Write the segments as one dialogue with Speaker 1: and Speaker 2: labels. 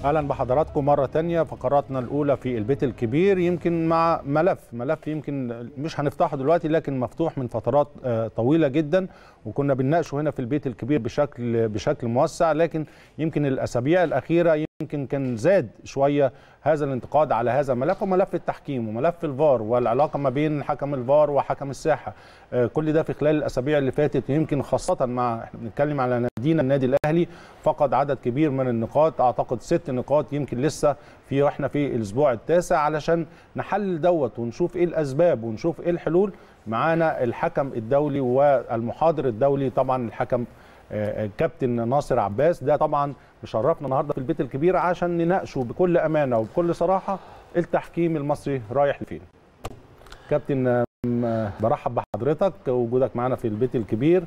Speaker 1: اهلا بحضراتكم مره تانية فقراتنا الاولى في البيت الكبير يمكن مع ملف ملف يمكن مش هنفتحه دلوقتي لكن مفتوح من فترات آه، طويله جدا وكنا بنناقشه هنا في البيت الكبير بشكل بشكل موسع لكن يمكن الاسابيع الاخيره يمكن كان زاد شويه هذا الانتقاد على هذا الملف وملف التحكيم وملف الفار والعلاقه ما بين حكم الفار وحكم الساحه آه، كل ده في خلال الاسابيع اللي فاتت يمكن خاصه مع احنا بنتكلم على نادينا النادي الاهلي فقد عدد كبير من النقاط اعتقد ست نقاط يمكن لسه في واحنا في الاسبوع التاسع علشان نحلل دوت ونشوف ايه الاسباب ونشوف ايه الحلول معانا الحكم الدولي والمحاضر الدولي طبعا الحكم آه، الكابتن ناصر عباس ده طبعا مشرفنا النهارده في البيت الكبير عشان نناقشه بكل امانه وبكل صراحه التحكيم المصري رايح لفين كابتن آم، برحب بحضرتك وجودك معانا في البيت الكبير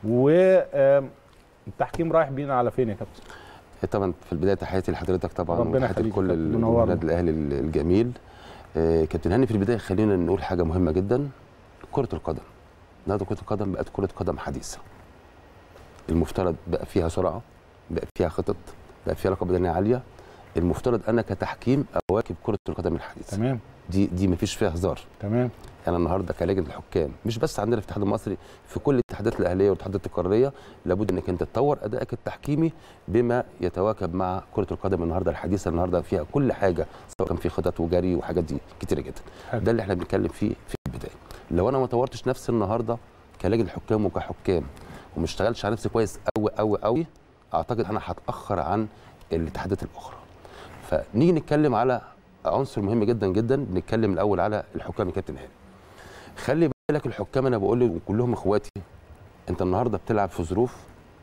Speaker 1: والتحكيم رايح بينا على فين يا كابتن
Speaker 2: طبعا في البدايه تحياتي لحضرتك طبعا
Speaker 1: ربنا
Speaker 2: وتحياتي
Speaker 1: يخليك
Speaker 2: لكل
Speaker 1: يا كابتن، منورنا.
Speaker 2: النادي الاهلي الجميل آه، كابتن هاني في البدايه خلينا نقول حاجه مهمه جدا كره القدم النهارده كره القدم بقت كره قدم حديثه المفترض بقى فيها سرعه بقى فيها خطط بقى فيها لياقه بدنيه عاليه المفترض انا كتحكيم اواكب كره القدم الحديثه
Speaker 1: تمام
Speaker 2: دي دي مفيش فيها هزار
Speaker 1: تمام
Speaker 2: انا النهارده كلجنه الحكام مش بس عندنا في الاتحاد المصري في كل الاتحادات الاهليه والاتحادات القاريه لابد انك انت تطور ادائك التحكيمي بما يتواكب مع كره القدم النهارده الحديثه النهارده فيها كل حاجه سواء كان في خطط وجري وحاجات دي كتيره جدا
Speaker 1: حلو.
Speaker 2: ده اللي احنا بنتكلم فيه في البدايه لو انا ما طورتش نفسي النهارده كلجنه حكام وكحكام وما اشتغلتش على نفسي كويس قوي قوي قوي اعتقد انا هتاخر عن الاتحادات الاخرى فنيجي نتكلم على عنصر مهم جدا جدا بنتكلم الاول على الحكام يا كابتن هاني خلي بالك الحكام انا بقول له كلهم اخواتي انت النهارده بتلعب في ظروف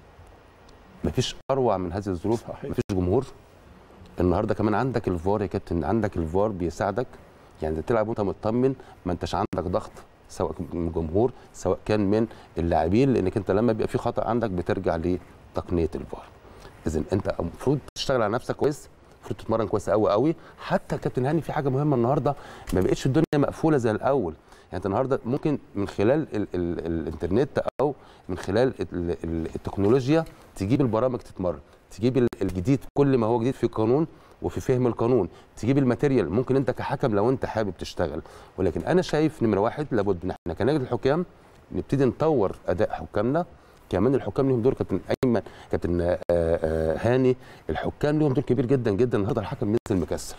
Speaker 2: مفيش اروع من هذه الظروف
Speaker 1: صحيح.
Speaker 2: مفيش جمهور النهارده كمان عندك الفار يا كابتن عندك الفار بيساعدك يعني انت تلعب وانت مطمن ما انتش عندك ضغط سواء من الجمهور سواء كان من اللاعبين لانك انت لما بيبقى في خطا عندك بترجع لتقنيه الفار اذا انت المفروض تشتغل على نفسك كويس المفروض تتمرن كويس قوي قوي حتى كابتن هاني في حاجه مهمه النهارده ما بقتش الدنيا مقفوله زي الاول يعني انت النهارده ممكن من خلال ال ال الانترنت او من خلال ال ال التكنولوجيا تجيب البرامج تتمرن تجيب ال- الجديد كل ما هو جديد في قانون وفي فهم القانون تجيب الماتيريال ممكن انت كحكم لو انت حابب تشتغل ولكن انا شايف نمره واحد لابد ان احنا كنادي الحكام نبتدي نطور اداء حكامنا كمان الحكام لهم دور كابتن ايمن كابتن آه، آه، هاني الحكام لهم دور كبير جدا جدا النهارده الحكم نزل مكسل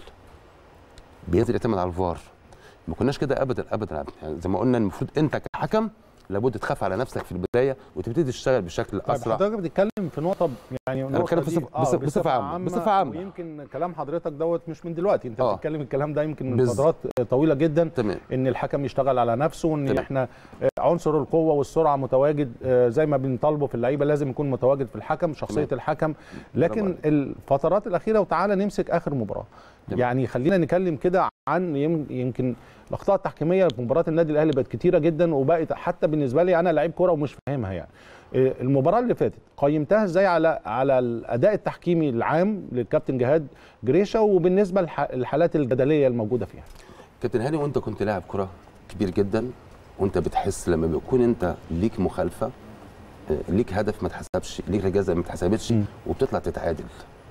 Speaker 2: بينزل يعتمد على الفار ما كناش كده ابدا ابدا أبداً. يعني زي ما قلنا المفروض انت كحكم لابد تخاف على نفسك في البدايه وتبتدي تشتغل بشكل
Speaker 1: طيب
Speaker 2: اسرع
Speaker 1: حضرتك بتتكلم في نقطة يعني
Speaker 2: أنا بتكلم
Speaker 1: النقطة دي-
Speaker 2: بصفة- بصفة- بصفة عامة. بصفة عامة.
Speaker 1: ويمكن كلام حضرتك دوت مش من دلوقتي انت
Speaker 2: آه.
Speaker 1: بتتكلم الكلام ده يمكن من
Speaker 2: بز-
Speaker 1: فترات طويلة جدا
Speaker 2: تمام
Speaker 1: ان الحكم يشتغل على نفسه وان
Speaker 2: تمام.
Speaker 1: احنا آه، عنصر القوه والسرعه متواجد آه، زي ما بنطالبه في اللعيبه لازم يكون متواجد في الحكم شخصيه
Speaker 2: تمام.
Speaker 1: الحكم
Speaker 2: برافو
Speaker 1: لكن
Speaker 2: عليك.
Speaker 1: الفترات الاخيره وتعالى نمسك اخر مباراه
Speaker 2: تمام.
Speaker 1: يعني خلينا نتكلم كده عن يم- يمكن الاخطاء التحكيميه في مباراه النادي الاهلي بقت كتيره جدا وبقت حتى بالنسبه لي انا لعيب كوره ومش فاهمها يعني آه، المباراه اللي فاتت قيمتها ازاي على على الاداء التحكيمي العام للكابتن جهاد جريشه وبالنسبه للحالات الجدليه الموجوده فيها
Speaker 2: كابتن هاني وانت كنت لاعب كره كبير جدا وانت بتحس لما بيكون انت ليك مخالفه آه، ليك هدف ما اتحسبش ليك رجازه ما اتحسبتش
Speaker 1: مم.
Speaker 2: وبتطلع تتعادل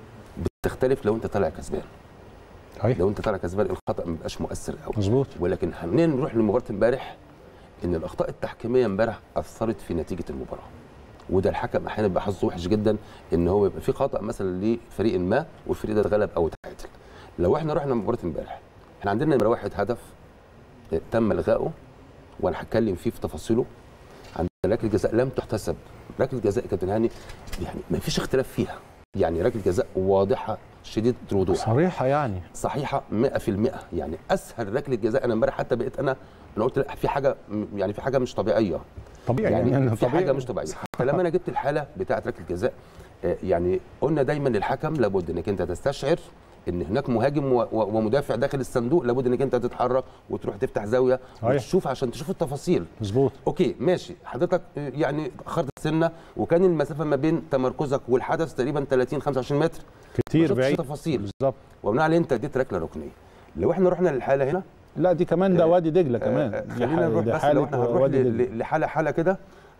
Speaker 2: بتختلف لو انت طالع كسبان
Speaker 1: صحيح
Speaker 2: لو انت طالع كسبان الخطا ما بيبقاش مؤثر قوي
Speaker 1: مظبوط
Speaker 2: ولكن خلينا نروح لمباراه امبارح ان الاخطاء التحكيميه امبارح اثرت في نتيجه المباراه وده الحكم احيانا بيبقى حظه وحش جدا ان هو يبقى في خطا مثلا لفريق ما والفريق ده اتغلب او اتعادل لو احنا رحنا مباراه امبارح احنا عندنا نمره واحد هدف اه، تم الغائه وانا هتكلم فيه في تفاصيله عندنا ركله جزاء لم تحتسب ركله جزاء كابتن هاني يعني ما فيش اختلاف فيها يعني ركله جزاء واضحه شديده الوضوح
Speaker 1: صريحه يعني
Speaker 2: صحيحه 100% يعني اسهل ركله جزاء انا امبارح حتى بقيت انا انا قلت لا في حاجه يعني في حاجه مش طبيعيه
Speaker 1: طبيعي
Speaker 2: يعني,
Speaker 1: يعني
Speaker 2: في
Speaker 1: طبيعي.
Speaker 2: حاجه مش طبيعيه فلما انا جبت الحاله بتاعه ركله جزاء آه، يعني قلنا دايما للحكم لابد انك انت تستشعر ان هناك مهاجم و- و- ومدافع داخل الصندوق لابد انك انت تتحرك وتروح تفتح زاويه
Speaker 1: صحيح.
Speaker 2: وتشوف عشان تشوف التفاصيل
Speaker 1: مظبوط
Speaker 2: اوكي ماشي حضرتك آه، يعني اخرت سنه وكان المسافه ما بين تمركزك والحدث تقريبا 30 25 متر ما
Speaker 1: كتير
Speaker 2: شفتش
Speaker 1: بعيد
Speaker 2: تفاصيل
Speaker 1: بالظبط
Speaker 2: وبناء عليه انت اديت ركله ركنيه لو احنا رحنا للحاله هنا
Speaker 1: لا دي كمان ده
Speaker 2: آه،
Speaker 1: وادي دجله كمان
Speaker 2: آه،
Speaker 1: دي
Speaker 2: خلينا
Speaker 1: ح-
Speaker 2: نروح
Speaker 1: دي
Speaker 2: بس
Speaker 1: حالة
Speaker 2: لو احنا هنروح
Speaker 1: وادي
Speaker 2: ل-
Speaker 1: دجلة.
Speaker 2: ل- لحاله حاله كده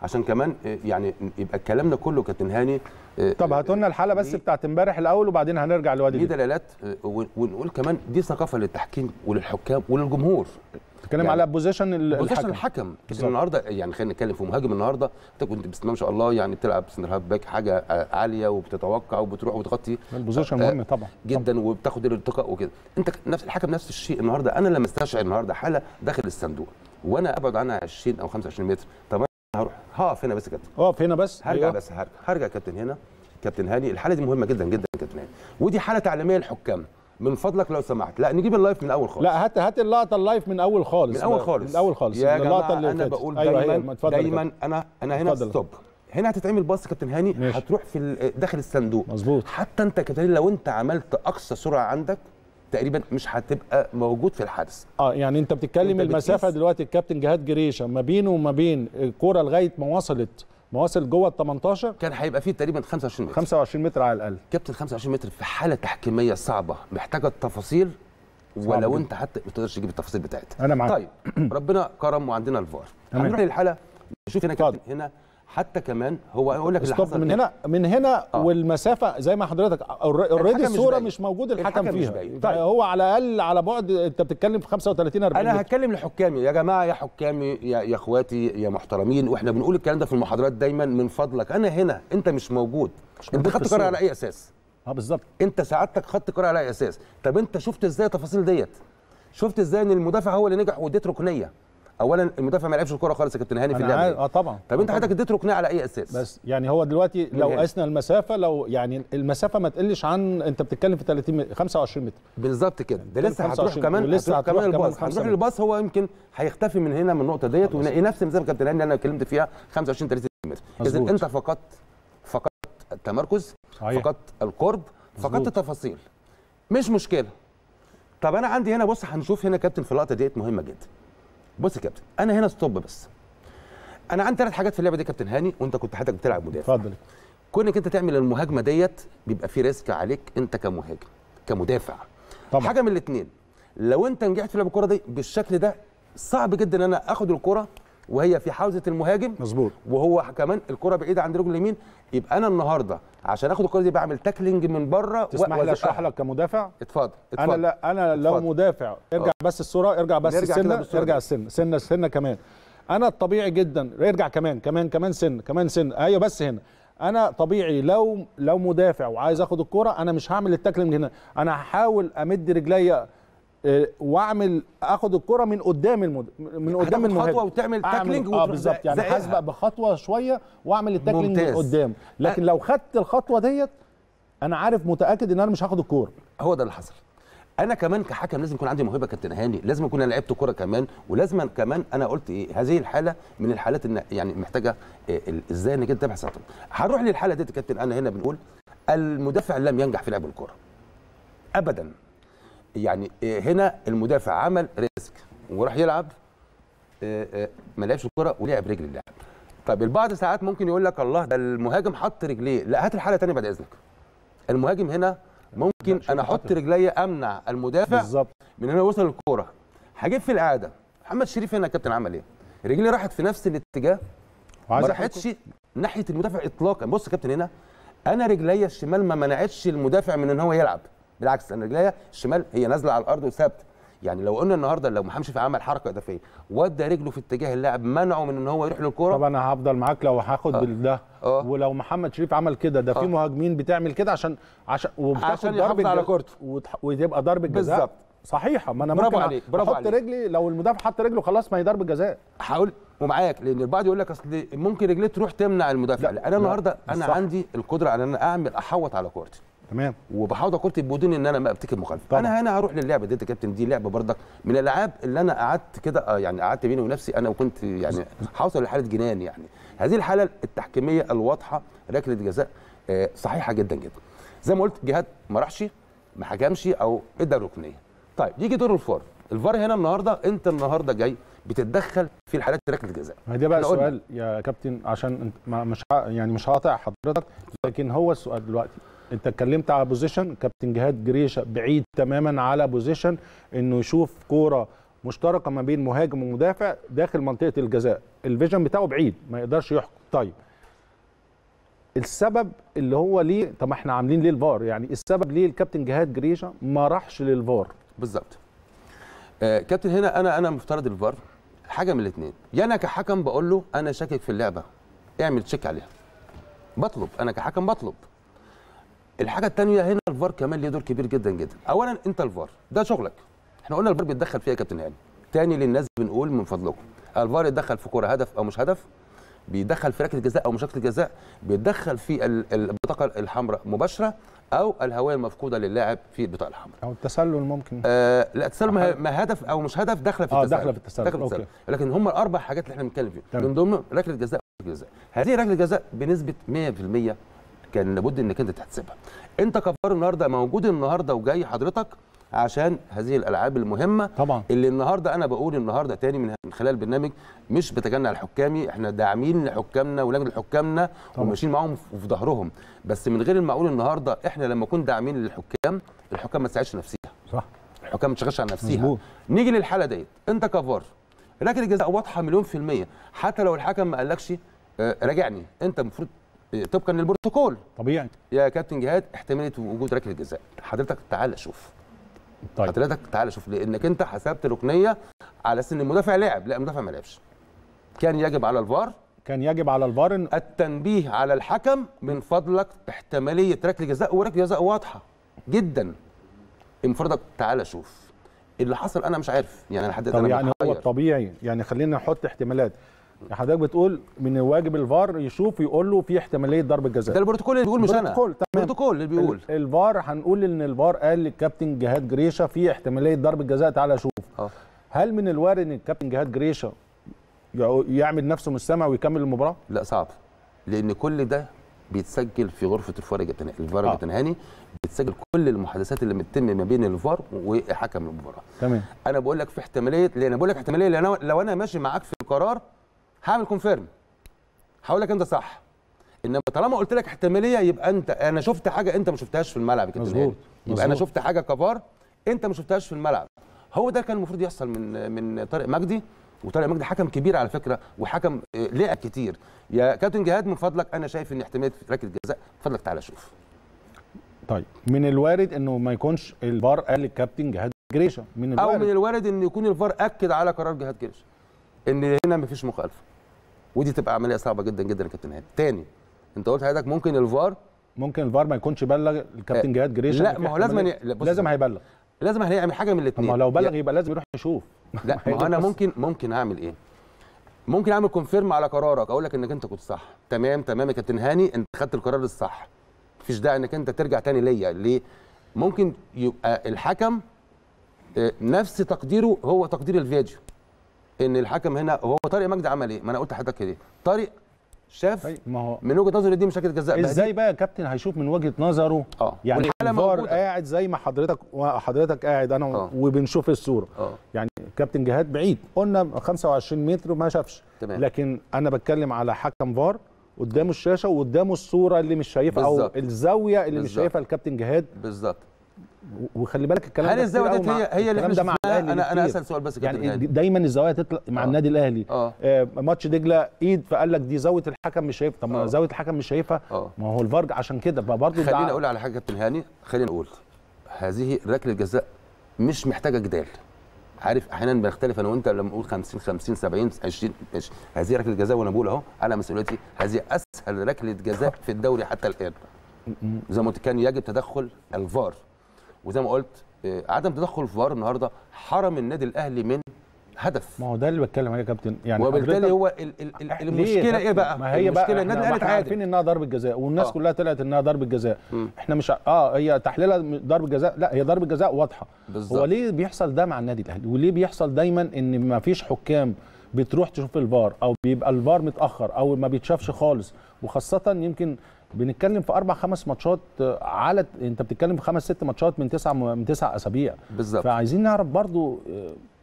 Speaker 2: عشان كمان آه، يعني يبقى كلامنا كله كابتن هاني آه،
Speaker 1: طب هاتوا لنا الحاله بس
Speaker 2: ليه-
Speaker 1: بتاعت امبارح الاول وبعدين هنرجع لوادي
Speaker 2: ليه
Speaker 1: دجله
Speaker 2: دلالات آه، ون- ونقول كمان دي ثقافه للتحكيم وللحكام وللجمهور
Speaker 1: بتتكلم
Speaker 2: يعني
Speaker 1: على بوزيشن
Speaker 2: بوزيشن
Speaker 1: الحكم
Speaker 2: الحكم كابتن
Speaker 1: بالظبط.
Speaker 2: النهارده يعني خلينا نتكلم في مهاجم النهارده انت كنت بسم الله ما شاء الله يعني بتلعب سنتر هاف باك حاجه آه، عاليه وبتتوقع وبتروح وتغطي
Speaker 1: البوزيشن
Speaker 2: آه،
Speaker 1: مهم طبعا
Speaker 2: جدا وبتاخد الارتقاء وكده انت ك- نفس الحكم نفس الشيء النهارده انا لما استشعر النهارده حاله داخل الصندوق وانا ابعد عنها 20 او 25 متر طب انا هروح هقف هنا بس يا كابتن
Speaker 1: اقف هنا بس
Speaker 2: هرجع
Speaker 1: أيوة.
Speaker 2: بس هرجع هرجع يا كابتن هنا كابتن هاني الحاله دي مهمه جدا جدا يا كابتن هاني ودي حاله تعليميه للحكام من فضلك لو سمحت لا نجيب اللايف من الاول خالص
Speaker 1: لا هات هات اللقطه اللايف من اول خالص
Speaker 2: من اول
Speaker 1: بقى.
Speaker 2: خالص
Speaker 1: من اول خالص
Speaker 2: يا
Speaker 1: اللقطه
Speaker 2: جماعه
Speaker 1: اللي
Speaker 2: انا
Speaker 1: فاتت.
Speaker 2: بقول
Speaker 1: أيوة
Speaker 2: دايما
Speaker 1: أيوة. اتفضل يا
Speaker 2: دايما
Speaker 1: كابتن.
Speaker 2: انا انا هنا
Speaker 1: اتفضل.
Speaker 2: ستوب هنا هتتعمل باص كابتن هاني
Speaker 1: ماشي.
Speaker 2: هتروح في ال- داخل الصندوق
Speaker 1: مظبوط
Speaker 2: حتى انت كابتن هاني لو انت عملت اقصى سرعه عندك تقريبا مش هتبقى موجود في الحدث
Speaker 1: اه يعني انت بتتكلم
Speaker 2: أنت
Speaker 1: المسافه
Speaker 2: بتقيس-
Speaker 1: دلوقتي الكابتن جهاد جريشه ما بينه وما بين الكوره لغايه ما وصلت ما وصل جوه ال 18
Speaker 2: كان هيبقى فيه تقريبا 25 متر
Speaker 1: 25 متر على الاقل
Speaker 2: كابتن 25 متر في حاله تحكيميه صعبه محتاجه التفاصيل ولو
Speaker 1: جدا.
Speaker 2: انت حتى ما تقدرش تجيب التفاصيل بتاعتها
Speaker 1: انا معاك
Speaker 2: طيب ربنا كرم وعندنا الفار
Speaker 1: تمام.
Speaker 2: هنروح للحاله نشوف هنا
Speaker 1: اتفضل.
Speaker 2: كابتن هنا حتى كمان هو يقول لك اللي
Speaker 1: ستوب
Speaker 2: حصل
Speaker 1: من
Speaker 2: إيه؟
Speaker 1: هنا من هنا
Speaker 2: آه.
Speaker 1: والمسافه زي ما حضرتك اوريدي
Speaker 2: الحكم مش
Speaker 1: الصوره
Speaker 2: باين.
Speaker 1: مش موجود الحكم,
Speaker 2: الحكم مش
Speaker 1: فيها
Speaker 2: باين. طيب.
Speaker 1: هو على الاقل على بعد انت بتتكلم في 35 40
Speaker 2: انا
Speaker 1: متر.
Speaker 2: هتكلم لحكامي يا جماعه يا حكامي يا, يا اخواتي يا محترمين واحنا بنقول الكلام ده في المحاضرات دايما من فضلك انا هنا انت مش موجود انت
Speaker 1: موجود في
Speaker 2: خدت قرار
Speaker 1: الصورة.
Speaker 2: على اي اساس
Speaker 1: اه بالظبط
Speaker 2: انت سعادتك خدت قرار على اي اساس طب انت شفت ازاي التفاصيل ديت شفت ازاي ان المدافع هو اللي نجح واديت ركنيه اولا المدافع ما لعبش الكوره خالص يا كابتن هاني في
Speaker 1: انا
Speaker 2: اللعبه
Speaker 1: عارف
Speaker 2: دي.
Speaker 1: اه طبعا
Speaker 2: طب انت
Speaker 1: آه
Speaker 2: حضرتك اديت ركنيه على اي اساس
Speaker 1: بس يعني هو دلوقتي لو
Speaker 2: هنا.
Speaker 1: قسنا المسافه لو يعني المسافه ما تقلش عن انت بتتكلم في 30 متر 25 متر
Speaker 2: بالظبط كده ده
Speaker 1: كان
Speaker 2: لسه هتروح
Speaker 1: 25
Speaker 2: كمان
Speaker 1: ولسه
Speaker 2: لسه
Speaker 1: هتروح
Speaker 2: كمان
Speaker 1: كمان
Speaker 2: الباص
Speaker 1: خمسة
Speaker 2: هنروح
Speaker 1: متر.
Speaker 2: للباص هو يمكن هيختفي من هنا من النقطه ديت ونلاقي نفس المسافه كابتن هاني اللي انا اتكلمت فيها 25 30 متر اذا
Speaker 1: مظبوط.
Speaker 2: انت فقدت فقدت التمركز
Speaker 1: صحيح.
Speaker 2: فقدت القرب فقدت
Speaker 1: مظبوط.
Speaker 2: التفاصيل مش مشكله طب انا عندي هنا بص هنشوف هنا كابتن في اللقطه ديت مهمه جدا بص يا كابتن انا هنا ستوب بس انا عندي ثلاث حاجات في اللعبه دي يا كابتن هاني وانت كنت حضرتك بتلعب مدافع
Speaker 1: اتفضل
Speaker 2: كونك انت تعمل المهاجمه ديت بيبقى في ريسك عليك انت كمهاجم كمدافع
Speaker 1: طبعا.
Speaker 2: حاجه من الاثنين لو انت نجحت في لعب الكره دي بالشكل ده صعب جدا ان انا اخد الكره وهي في حوزه المهاجم
Speaker 1: مظبوط
Speaker 2: وهو كمان الكره بعيده عن رجل اليمين يبقى انا النهارده عشان اخد الكره دي بعمل تاكلينج من بره
Speaker 1: تسمح لي اشرح لك كمدافع
Speaker 2: اتفضل اتفضل
Speaker 1: انا لا انا لو
Speaker 2: اتفضل.
Speaker 1: مدافع ارجع بس الصوره ارجع بس
Speaker 2: نرجع كده
Speaker 1: السنه
Speaker 2: بالصورة
Speaker 1: ارجع
Speaker 2: دي.
Speaker 1: السنه سنه سنه كمان انا الطبيعي جدا ارجع كمان كمان كمان سن كمان سن ايوه بس هنا انا طبيعي لو لو مدافع وعايز اخد الكرة انا مش هعمل التاكل من هنا انا هحاول امد رجليا آه، واعمل اخد الكرة من قدام المد... من قدام
Speaker 2: هتاخد
Speaker 1: المهاجم
Speaker 2: خطوة وتعمل
Speaker 1: أعمل-
Speaker 2: تاكلينج
Speaker 1: اه
Speaker 2: وتروح
Speaker 1: بالظبط يعني
Speaker 2: زائقها.
Speaker 1: هسبق بخطوه شويه واعمل التاكلينج من
Speaker 2: ممتاز.
Speaker 1: قدام لكن
Speaker 2: أ-
Speaker 1: لو خدت الخطوه ديت انا عارف متاكد ان انا مش هاخد الكوره
Speaker 2: هو ده اللي حصل انا كمان كحكم لازم يكون عندي موهبه كابتن هاني لازم اكون انا لعبت كوره كمان ولازم كمان انا قلت ايه هذه الحاله من الحالات ان يعني محتاجه إيه ال- ازاي انك انت تبحث عن طريق. هنروح للحاله دي يا كابتن انا هنا بنقول المدافع لم ينجح في لعب الكوره ابدا يعني إيه هنا المدافع عمل ريسك وراح يلعب إيه إيه ما لعبش الكوره ولعب رجل اللاعب طب البعض ساعات ممكن يقول لك الله ده المهاجم حط رجليه لا هات الحاله تانية بعد اذنك المهاجم هنا ممكن
Speaker 1: لا، شوف
Speaker 2: انا احط
Speaker 1: حاطط.
Speaker 2: رجليا امنع المدافع
Speaker 1: بالظبط
Speaker 2: من هنا وصل الكوره هجيب في القعده محمد شريف هنا يا كابتن عمل ايه رجليه راحت في نفس الاتجاه ما
Speaker 1: وعايز
Speaker 2: راحتش ناحيه المدافع اطلاقا بص يا كابتن هنا انا رجليا الشمال ما منعتش المدافع من ان هو يلعب بالعكس انا رجليا الشمال هي نازله على الارض وثابته يعني لو قلنا النهارده لو محمد شريف عمل حركه اضافيه ودى رجله في اتجاه اللاعب منعه من ان هو يروح للكوره
Speaker 1: طب انا هفضل معاك لو هاخد
Speaker 2: آه.
Speaker 1: بالده
Speaker 2: آه.
Speaker 1: ولو محمد شريف عمل كده ده
Speaker 2: آه.
Speaker 1: في مهاجمين بتعمل كده عشان عشان وبتاخد
Speaker 2: عشان يحافظ
Speaker 1: ضربة
Speaker 2: على
Speaker 1: جزاء
Speaker 2: كورته.
Speaker 1: وتح- وتبقى ضربه جزاء
Speaker 2: بالظبط.
Speaker 1: صحيحه ما انا
Speaker 2: برافو
Speaker 1: ممكن
Speaker 2: عليك، برافو
Speaker 1: احط
Speaker 2: عليك.
Speaker 1: رجلي لو المدافع حط رجله خلاص ما هي ضربه جزاء
Speaker 2: هقول ومعاك لان البعض يقول لك اصل ممكن رجليه تروح تمنع المدافع
Speaker 1: لا،
Speaker 2: لا, انا
Speaker 1: لا،
Speaker 2: النهارده انا
Speaker 1: صح.
Speaker 2: عندي القدره على ان انا اعمل احوط على كورتي
Speaker 1: تمام
Speaker 2: وبحاوط على كورتي بدون ان انا ما ابتكر مخالفه
Speaker 1: طبعا.
Speaker 2: انا هنا هروح للعبه دي يا كابتن دي لعبه برضك من الالعاب اللي انا قعدت كده آه، يعني قعدت بيني ونفسي انا وكنت يعني هوصل لحاله جنان يعني هذه الحاله التحكيميه الواضحه ركله جزاء آه، صحيحه جدا جدا زي ما قلت جهاد ما راحش ما حكمش او ادى ركنيه طيب يجي دور الفار الفار هنا النهارده انت النهارده جاي بتتدخل في الحالات ركله الجزاء
Speaker 1: ما هي دي بقى
Speaker 2: إحنا قلنا.
Speaker 1: السؤال يا كابتن عشان انت ما مش ه- يعني مش هقاطع حضرتك لكن هو السؤال دلوقتي انت اتكلمت على بوزيشن كابتن جهاد جريشه بعيد تماما على بوزيشن انه يشوف كوره مشتركه ما بين مهاجم ومدافع داخل منطقه الجزاء الفيجن بتاعه بعيد ما يقدرش يحكم طيب السبب اللي هو ليه طب ما احنا عاملين ليه الفار يعني السبب ليه الكابتن جهاد جريشه ما راحش للفار
Speaker 2: بالظبط آه كابتن هنا انا انا مفترض الفار حاجه من الاثنين يا انا كحكم بقول له انا شاكك في اللعبه اعمل تشيك عليها بطلب انا كحكم بطلب الحاجه الثانيه هنا الفار كمان ليه دور كبير جدا جدا اولا انت الفار ده شغلك احنا قلنا الفار بيتدخل فيها يا كابتن هاني تاني للناس بنقول من فضلكم الفار يتدخل في كره هدف او مش هدف بيدخل في ركله جزاء او مش ركله جزاء بيتدخل في ال- البطاقه الحمراء مباشره او الهويه المفقوده لللاعب في البطاقه الحمراء
Speaker 1: او التسلل ممكن
Speaker 2: آه لا التسلل ما, ما هدف او مش هدف داخله في
Speaker 1: آه،
Speaker 2: التسلل
Speaker 1: داخلة في التسلل،
Speaker 2: داخله في
Speaker 1: أوكي.
Speaker 2: التسلل لكن هم الاربع حاجات اللي احنا بنتكلم فيهم
Speaker 1: تمام.
Speaker 2: من ضمنهم ركله جزاء وركله جزاء هذه ركله جزاء بنسبه 100% كان لابد انك انت تحسبها انت كفار النهارده موجود النهارده وجاي حضرتك عشان هذه الالعاب المهمه
Speaker 1: طبعا
Speaker 2: اللي النهارده انا بقول النهارده تاني من من خلال البرنامج مش بتجنع الحكامي احنا داعمين لحكامنا ولجنه حكامنا
Speaker 1: طبعا.
Speaker 2: وماشيين معاهم وفي ظهرهم بس من غير المعقول النهارده احنا لما نكون داعمين للحكام الحكام ما تساعدش نفسها
Speaker 1: صح
Speaker 2: الحكام ما تشغلش على نفسها
Speaker 1: مظبوط.
Speaker 2: نيجي للحاله ديت انت كفار ركله الجزاء واضحه مليون في الميه حتى لو الحكم ما قالكش آه، راجعني انت المفروض آه، طبقا للبروتوكول
Speaker 1: طبيعي
Speaker 2: يا كابتن جهاد احتماليه وجود ركله جزاء حضرتك تعال شوف
Speaker 1: طيب
Speaker 2: حضرتك تعال شوف لانك انت حسبت ركنيه على اساس ان المدافع لعب لا المدافع ما لعبش كان يجب على الفار
Speaker 1: كان يجب على الفار ان
Speaker 2: التنبيه على الحكم من فضلك احتماليه ركله جزاء وركله جزاء واضحه جدا من فضلك تعال شوف اللي حصل انا مش عارف يعني لحد
Speaker 1: طب
Speaker 2: انا
Speaker 1: يعني هو
Speaker 2: محير.
Speaker 1: الطبيعي يعني خلينا نحط احتمالات حضرتك بتقول من واجب الفار يشوف يقول له في احتماليه ضربه
Speaker 2: ده
Speaker 1: جزاء
Speaker 2: البروتوكول اللي بيقول مش انا
Speaker 1: البروتوكول، تمام.
Speaker 2: البروتوكول اللي بيقول
Speaker 1: ال- الفار هنقول ان الفار قال للكابتن جهاد جريشه في احتماليه ضربه جزاء تعالى شوف
Speaker 2: اه
Speaker 1: هل من الوارد ان الكابتن جهاد جريشه يع- يعمل نفسه مش سامع ويكمل المباراه
Speaker 2: لا صعب لان كل ده بيتسجل في غرفه الفار يا كابتن الفار يا
Speaker 1: آه.
Speaker 2: كابتن هاني بتسجل كل المحادثات اللي بتتم ما بين الفار وحكم المباراه
Speaker 1: تمام
Speaker 2: انا بقول لك في احتماليه لان انا بقول لك احتماليه لان أنا لو انا ماشي معاك في القرار هعمل كونفيرم هقول لك انت صح انما طالما قلت لك احتماليه يبقى انت انا شفت حاجه انت ما شفتهاش في الملعب يا كابتن
Speaker 1: مظبوط،
Speaker 2: هاني. يبقى انا
Speaker 1: مظبوط.
Speaker 2: شفت حاجه كفار انت ما شفتهاش في الملعب هو ده كان المفروض يحصل من من طارق مجدي وطارق مجدي حكم كبير على فكره وحكم آه، لعب كتير يا كابتن جهاد من فضلك انا شايف ان احتماليه ركله جزاء من فضلك تعالى شوف
Speaker 1: طيب من الوارد انه ما يكونش الفار قال للكابتن جهاد جريشه من
Speaker 2: او
Speaker 1: الوارد
Speaker 2: من الوارد ان يكون الفار اكد على قرار جهاد جريش ان هنا مفيش مخالفه ودي تبقى عمليه صعبه جدا جدا يا كابتن هاني تاني انت قلت حضرتك ممكن الفار
Speaker 1: ممكن الفار ما يكونش بلغ الكابتن
Speaker 2: آه،
Speaker 1: جهاد جريشه
Speaker 2: لا،
Speaker 1: إن في
Speaker 2: ما هو لازم
Speaker 1: احتمالية-
Speaker 2: ي- لا، بص-
Speaker 1: لازم هيبلغ
Speaker 2: لازم هنعمل حاجه من
Speaker 1: طب
Speaker 2: الاثنين
Speaker 1: ما لو بلغ يبقى لازم يروح يشوف
Speaker 2: لا ما هو انا ممكن ممكن اعمل ايه ممكن اعمل كونفيرم على قرارك اقول لك انك انت كنت صح تمام تمام يا كابتن هاني انت خدت القرار الصح مفيش داعي انك انت ترجع تاني ليا ليه ممكن يبقى الحكم آه، نفس تقديره هو تقدير الفيديو ان الحكم هنا هو طارق مجدي عمل ايه ما انا قلت لحضرتك كده طارق شاف
Speaker 1: طيب ما هو
Speaker 2: من وجهه نظري دي مش ركله جزاء
Speaker 1: ازاي بقى يا كابتن هيشوف من وجهه نظره
Speaker 2: اه
Speaker 1: يعني
Speaker 2: والحالة
Speaker 1: الفار
Speaker 2: موجودة.
Speaker 1: قاعد زي ما حضرتك وحضرتك قاعد انا
Speaker 2: آه.
Speaker 1: وبنشوف الصوره
Speaker 2: اه
Speaker 1: يعني كابتن جهاد بعيد قلنا 25 متر وما شافش
Speaker 2: تمام.
Speaker 1: لكن انا بتكلم على حكم فار قدامه الشاشه وقدامه الصوره اللي مش شايفها او
Speaker 2: بالظبط.
Speaker 1: الزاويه اللي مش
Speaker 2: بالظبط.
Speaker 1: شايفها الكابتن جهاد
Speaker 2: بالظبط
Speaker 1: و- وخلي بالك الكلام
Speaker 2: هل
Speaker 1: ده
Speaker 2: الزاويه
Speaker 1: كتير
Speaker 2: ديت
Speaker 1: أوي
Speaker 2: هي
Speaker 1: مع-
Speaker 2: هي اللي
Speaker 1: الكلام
Speaker 2: احنا
Speaker 1: ده مع
Speaker 2: شفناها؟
Speaker 1: الأهلي
Speaker 2: انا انا
Speaker 1: كتير.
Speaker 2: اسال سؤال بس يا كابتن
Speaker 1: يعني
Speaker 2: هاني.
Speaker 1: دايما الزوايا تطلع مع
Speaker 2: آه.
Speaker 1: النادي الاهلي
Speaker 2: اه
Speaker 1: آه، ماتش دجله ايد فقال لك دي زاويه الحكم مش شايفها طب ما
Speaker 2: آه.
Speaker 1: زاويه الحكم مش شايفها
Speaker 2: اه
Speaker 1: ما هو الفار عشان كده فبرضه
Speaker 2: خليني اقول على حاجه كابتن هاني خليني اقول هذه ركله جزاء مش محتاجه جدال عارف احيانا بنختلف انا وانت لما نقول 50 50 70 20 ماشي هذه ركله جزاء وانا بقول اهو على مسؤوليتي هذه اسهل ركله جزاء في الدوري حتى الان زي ما قلت كان يجب تدخل الفار وزي ما قلت آه، عدم تدخل الفار النهارده حرم النادي الاهلي من هدف
Speaker 1: ما هو ده اللي بتكلم عليه يا كابتن يعني
Speaker 2: وبالتالي
Speaker 1: حضرتك-
Speaker 2: هو ال ال ال
Speaker 1: ليه
Speaker 2: المشكله
Speaker 1: يا
Speaker 2: ايه
Speaker 1: كابتن؟
Speaker 2: بقى؟
Speaker 1: ما هي
Speaker 2: المشكله
Speaker 1: بقى
Speaker 2: النادي
Speaker 1: احنا,
Speaker 2: الاهلي
Speaker 1: احنا
Speaker 2: تعادل
Speaker 1: عارفين انها ضربه جزاء والناس
Speaker 2: آه.
Speaker 1: كلها طلعت انها ضربه جزاء
Speaker 2: مم.
Speaker 1: احنا مش اه هي تحليلها ضربه جزاء لا هي ضربه جزاء واضحه
Speaker 2: بالظبط.
Speaker 1: هو ليه بيحصل ده مع النادي الاهلي وليه بيحصل دايما ان ما فيش حكام بتروح تشوف الفار او بيبقى الفار متاخر او ما بيتشافش خالص وخاصه يمكن بنتكلم في اربع خمس ماتشات آه، على انت بتتكلم في خمس ست ماتشات من تسعه من تسع اسابيع
Speaker 2: بالظبط
Speaker 1: فعايزين نعرف برضو آه،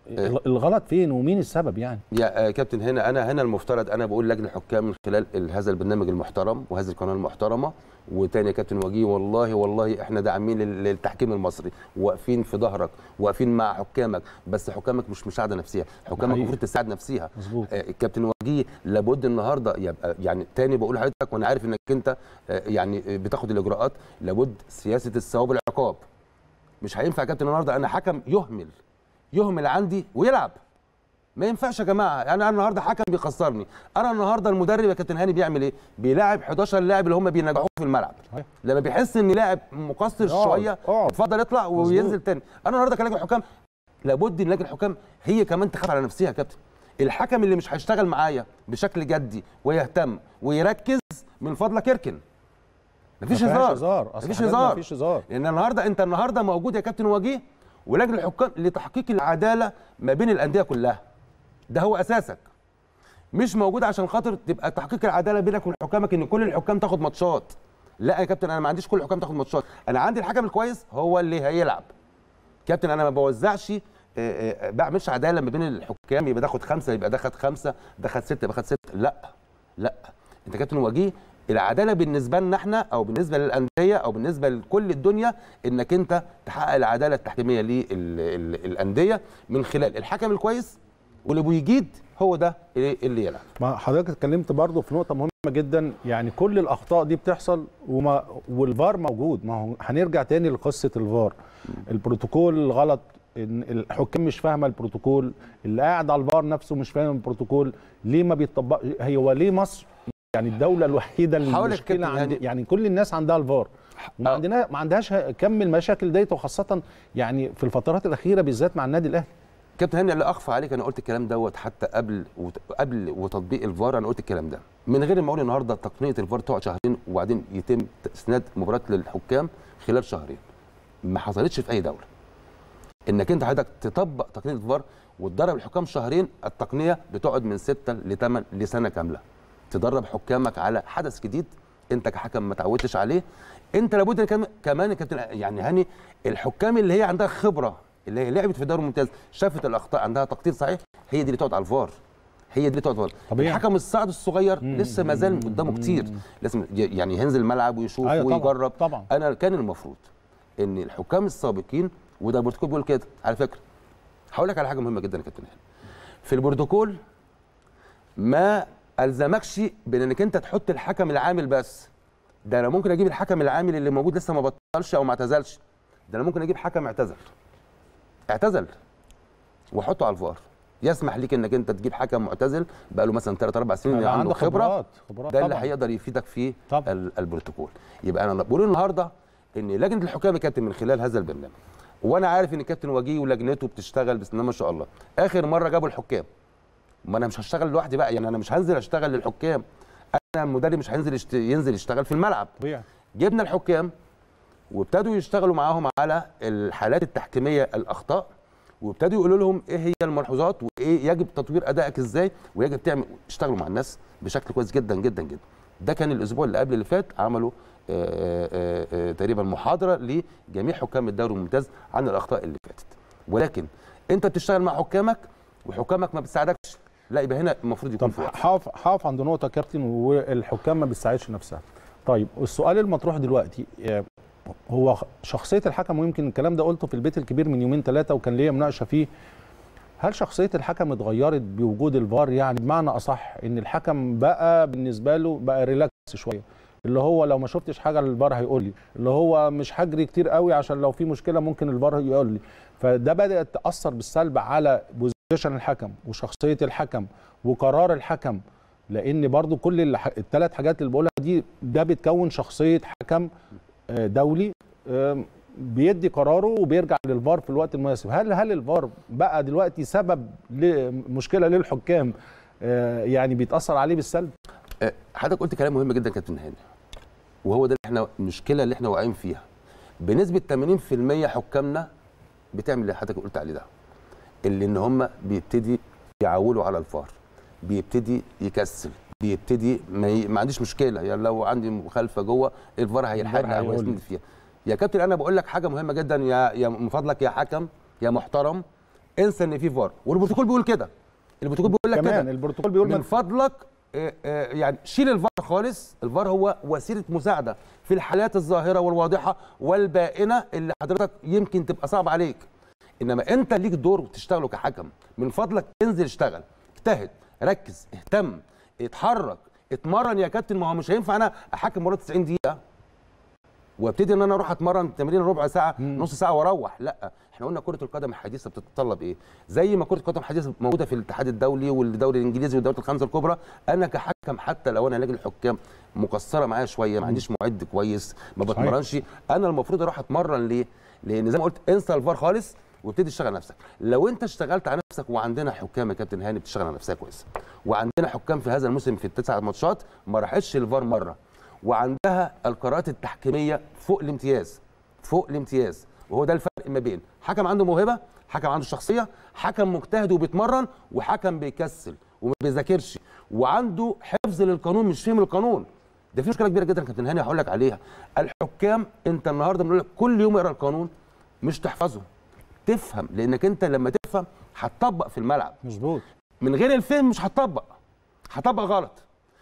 Speaker 1: الغلط فين ومين السبب يعني
Speaker 2: يا آه، كابتن هنا انا هنا المفترض انا بقول لجنه الحكام من خلال ال- هذا البرنامج المحترم وهذه القناه المحترمه وتاني يا كابتن وجيه والله والله احنا داعمين لل- للتحكيم المصري واقفين في ظهرك واقفين مع حكامك بس حكامك مش مساعده نفسها حكامك
Speaker 1: حقيقي.
Speaker 2: المفروض تساعد نفسها
Speaker 1: مظبوط
Speaker 2: آه، الكابتن وجيه لابد النهارده يبقى يعني تاني بقول لحضرتك وانا عارف انك انت آه، يعني بتاخد الاجراءات لابد سياسه الثواب والعقاب مش هينفع يا كابتن النهارده انا حكم يهمل يهمل عندي ويلعب ما ينفعش يا جماعه يعني انا النهارده حكم بيخسرني انا النهارده المدرب يا كابتن هاني بيعمل ايه بيلاعب 11 لاعب اللي هم بينجحوه في الملعب
Speaker 1: صحيح.
Speaker 2: لما بيحس ان لاعب مقصر
Speaker 1: اقعد،
Speaker 2: شويه
Speaker 1: اقعد.
Speaker 2: اتفضل اطلع وينزل تاني انا النهارده كلاعب حكام لابد ان لجنه الحكام هي كمان تخاف على نفسها يا كابتن الحكم اللي مش هيشتغل معايا بشكل جدي ويهتم ويركز من فضلك اركن مفيش
Speaker 1: ما فيهاش
Speaker 2: هزار
Speaker 1: هزار أصل
Speaker 2: مفيش
Speaker 1: حاجات ما
Speaker 2: هزار
Speaker 1: فيش هزار
Speaker 2: لان النهارده انت النهارده موجود يا كابتن وجيه ولجنه الحكام لتحقيق العداله ما بين الانديه كلها ده هو اساسك مش موجود عشان خاطر تبقى تحقيق العداله بينك وبين حكامك ان كل الحكام تاخد ماتشات لا يا كابتن انا ما عنديش كل الحكام تاخد ماتشات انا عندي الحكم الكويس هو اللي هيلعب كابتن انا ما بوزعش آه، آه، بعملش عداله ما بين الحكام يبقى ده خد خمسه يبقى ده خد خمسه ده خد سته يبقى خد سته لا لا انت كابتن وجيه العداله بالنسبه لنا احنا او بالنسبه للانديه او بالنسبه لكل الدنيا انك انت تحقق العداله التحكيميه للانديه من خلال الحكم الكويس واللي بيجيد هو ده اللي اللي يلعب
Speaker 1: ما حضرتك اتكلمت برضه في نقطة مهمة جدا يعني كل الأخطاء دي بتحصل وما والفار موجود ما هو هنرجع تاني لقصة الفار البروتوكول غلط إن الحكام مش فاهمة البروتوكول اللي قاعد على الفار نفسه مش فاهم البروتوكول ليه ما بيطبق هي هو ليه مصر يعني الدولة الوحيدة اللي
Speaker 2: هقول لك
Speaker 1: المشكلة
Speaker 2: كابتن
Speaker 1: عند
Speaker 2: هاني.
Speaker 1: يعني كل الناس عندها الفار وما
Speaker 2: آه.
Speaker 1: عندنا ما عندهاش كم المشاكل ديت وخاصة يعني في الفترات الأخيرة بالذات مع النادي الأهلي
Speaker 2: كابتن هاني لا اخفى عليك انا قلت الكلام دوت حتى قبل وت- قبل وتطبيق الفار انا قلت الكلام ده من غير ما اقول النهارده تقنيه الفار تقعد شهرين وبعدين يتم اسناد مباراه للحكام خلال شهرين ما حصلتش في اي دوله انك انت حضرتك تطبق تقنيه الفار وتدرب الحكام شهرين التقنيه بتقعد من ستة لثمان لسنه كامله تدرب حكامك على حدث جديد انت كحكم ما تعودتش عليه انت لابد كم- كمان يا كابتن يعني هاني الحكام اللي هي عندها خبره اللي هي لعبت في الدوري الممتاز شافت الاخطاء عندها تقدير صحيح هي دي اللي تقعد على الفار هي دي اللي تقعد على الفار
Speaker 1: طبيعي.
Speaker 2: الحكم الصاعد الصغير لسه ما زال قدامه كتير لازم ي- يعني ينزل الملعب ويشوف
Speaker 1: أيوة طبعاً،
Speaker 2: ويجرب
Speaker 1: طبعاً.
Speaker 2: انا كان المفروض ان الحكام السابقين وده البروتوكول بيقول كده على فكره هقول لك على حاجه مهمه جدا يا كابتن هاني في البروتوكول ما الزمكش بانك انت تحط الحكم العامل بس ده انا ممكن اجيب الحكم العامل اللي موجود لسه ما بطلش او ما اعتزلش ده انا ممكن اجيب حكم اعتزل اعتزل واحطه على الفار يسمح ليك انك انت تجيب حكم معتزل بقى له مثلا 3 4 سنين
Speaker 1: يبقى
Speaker 2: عنده
Speaker 1: عنده
Speaker 2: خبره
Speaker 1: خبرات خبرات
Speaker 2: ده اللي
Speaker 1: طبعاً.
Speaker 2: هيقدر يفيدك في
Speaker 1: طبعاً.
Speaker 2: ال- البروتوكول يبقى انا بقول النهارده ان لجنه الحكام يا كابتن من خلال هذا البرنامج وانا عارف ان الكابتن وجيه ولجنته بتشتغل بسم الله ما شاء الله اخر مره جابوا الحكام ما انا مش هشتغل لوحدي بقى يعني انا مش هنزل اشتغل للحكام انا المدرب مش هينزل يشت... ينزل يشتغل في الملعب
Speaker 1: طبيعي
Speaker 2: جبنا الحكام وابتدوا يشتغلوا معاهم على الحالات التحكيميه الاخطاء وابتدوا يقولوا لهم ايه هي الملحوظات وايه يجب تطوير ادائك ازاي ويجب تعمل اشتغلوا مع الناس بشكل كويس جدا جدا جدا ده كان الاسبوع اللي قبل اللي فات عملوا آه، آه، آه، تقريبا محاضره لجميع حكام الدوري الممتاز عن الاخطاء اللي فاتت ولكن انت بتشتغل مع حكامك وحكامك ما بتساعدكش لا يبقى هنا المفروض يكون
Speaker 1: طب
Speaker 2: في وقت
Speaker 1: حاف حاف عند نقطه يا كابتن والحكام ما بتساعدش نفسها طيب السؤال المطروح دلوقتي آه، هو شخصيه الحكم ويمكن الكلام ده قلته في البيت الكبير من يومين ثلاثه وكان ليا مناقشه فيه هل شخصيه الحكم اتغيرت بوجود الفار يعني بمعنى اصح ان الحكم بقى بالنسبه له بقى ريلاكس شويه اللي هو لو ما شفتش حاجه الفار هيقول لي اللي هو مش هجري كتير قوي عشان لو في مشكله ممكن الفار يقول لي فده بدات تاثر بالسلب على بوزيشن الحكم وشخصيه الحكم وقرار الحكم لان برضو كل الح... الثلاث حاجات اللي بقولها دي ده بتكون شخصيه حكم آه، دولي آم، بيدي قراره وبيرجع للفار في الوقت المناسب هل هل الفار بقى دلوقتي سبب لمشكله للحكام آه، يعني بيتاثر عليه بالسلب
Speaker 2: آه، حضرتك قلت كلام مهم جدا كابتن هاني وهو ده اللي احنا المشكله اللي احنا واقعين فيها بنسبه 80% حكامنا بتعمل اللي حضرتك قلت عليه ده اللي ان هم بيبتدي يعولوا على الفار بيبتدي يكسل بيبتدي ما, ي... ما عنديش مشكله يعني لو عندي مخالفه جوه الفار هيلحقني او
Speaker 1: هيقول لي.
Speaker 2: هيسند فيها يا كابتن انا بقول لك حاجه مهمه جدا يا يا من فضلك يا حكم يا محترم انسى ان في فار والبروتوكول بيقول كده البروتوكول بيقول لك
Speaker 1: كمان
Speaker 2: كده
Speaker 1: البروتوكول بيقول
Speaker 2: من
Speaker 1: ما
Speaker 2: فضلك آه، آه، يعني شيل الفار خالص الفار هو وسيله مساعده في الحالات الظاهره والواضحه والبائنه اللي حضرتك يمكن تبقى صعب عليك انما انت ليك دور تشتغله كحكم من فضلك انزل اشتغل اجتهد ركز اهتم اتحرك اتمرن يا كابتن ما هو مش هينفع انا احكم مره 90 دقيقه وابتدي ان انا اروح اتمرن تمرين ربع ساعه نص ساعه واروح لا احنا قلنا كره القدم الحديثه بتتطلب ايه زي ما كره القدم الحديثه موجوده في الاتحاد الدولي والدوري الانجليزي والدوريات الخمسه الكبرى انا كحكم حتى لو انا لجنه الحكام مقصره معايا شويه ما عنديش معد كويس ما
Speaker 1: صحيح.
Speaker 2: بتمرنش انا المفروض اروح اتمرن ليه لان زي ما قلت انسى الفار خالص وابتدي اشتغل نفسك لو انت اشتغلت على نفسك وعندنا حكام يا كابتن هاني بتشتغل على نفسها كويس وعندنا حكام في هذا الموسم في التسع ماتشات ما راحتش الفار مره وعندها القرارات التحكيميه فوق الامتياز فوق الامتياز وهو ده الفرق ما بين حكم عنده موهبه حكم عنده شخصيه حكم مجتهد وبيتمرن وحكم بيكسل وما بيذاكرش وعنده حفظ للقانون مش فهم القانون ده في مشكله كبيره جدا يا كابتن هاني هقول لك عليها الحكام انت النهارده بنقول لك كل يوم اقرا القانون مش تحفظه تفهم لانك انت لما تفهم هتطبق في الملعب
Speaker 1: مظبوط
Speaker 2: من غير الفهم مش هتطبق هتطبق غلط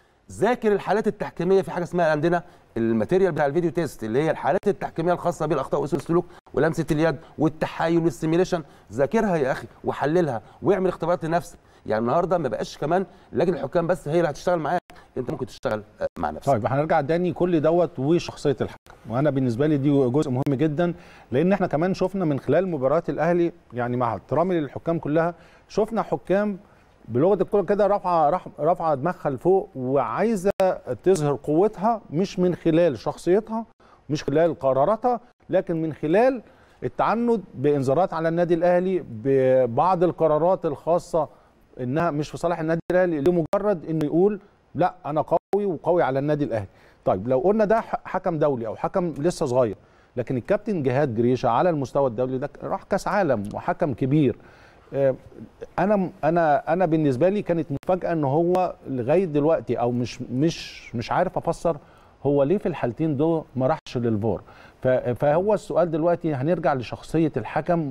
Speaker 2: ذاكر الحالات التحكيميه في حاجه اسمها عندنا الماتيريال بتاع الفيديو تيست اللي هي الحالات التحكيميه الخاصه بالاخطاء وسوء السلوك ولمسه اليد والتحايل والسيميليشن ذاكرها يا اخي وحللها واعمل اختبارات لنفسك يعني النهارده ما بقاش كمان لجنه الحكام بس هي اللي هتشتغل معاك انت ممكن تشتغل آه، مع نفسك
Speaker 1: طيب هنرجع تاني كل دوت وشخصيه الحكم وانا بالنسبه لي دي جزء مهم جدا لان احنا كمان شفنا من خلال مباريات الاهلي يعني مع احترامي للحكام كلها شفنا حكام بلغه الكوره كده رافعه رح- رافعه دماغها لفوق وعايزه تظهر قوتها مش من خلال شخصيتها مش خلال قراراتها لكن من خلال التعنت بانذارات على النادي الاهلي ببعض القرارات الخاصه انها مش في صالح النادي الاهلي لمجرد انه يقول لا انا قوي وقوي على النادي الاهلي طيب لو قلنا ده ح- حكم دولي او حكم لسه صغير لكن الكابتن جهاد جريشه على المستوى الدولي ده راح كاس عالم وحكم كبير آه، انا انا انا بالنسبه لي كانت مفاجاه ان هو لغايه دلوقتي او مش مش مش عارف افسر هو ليه في الحالتين دول ما راحش للفار ف- فهو السؤال دلوقتي هنرجع لشخصيه الحكم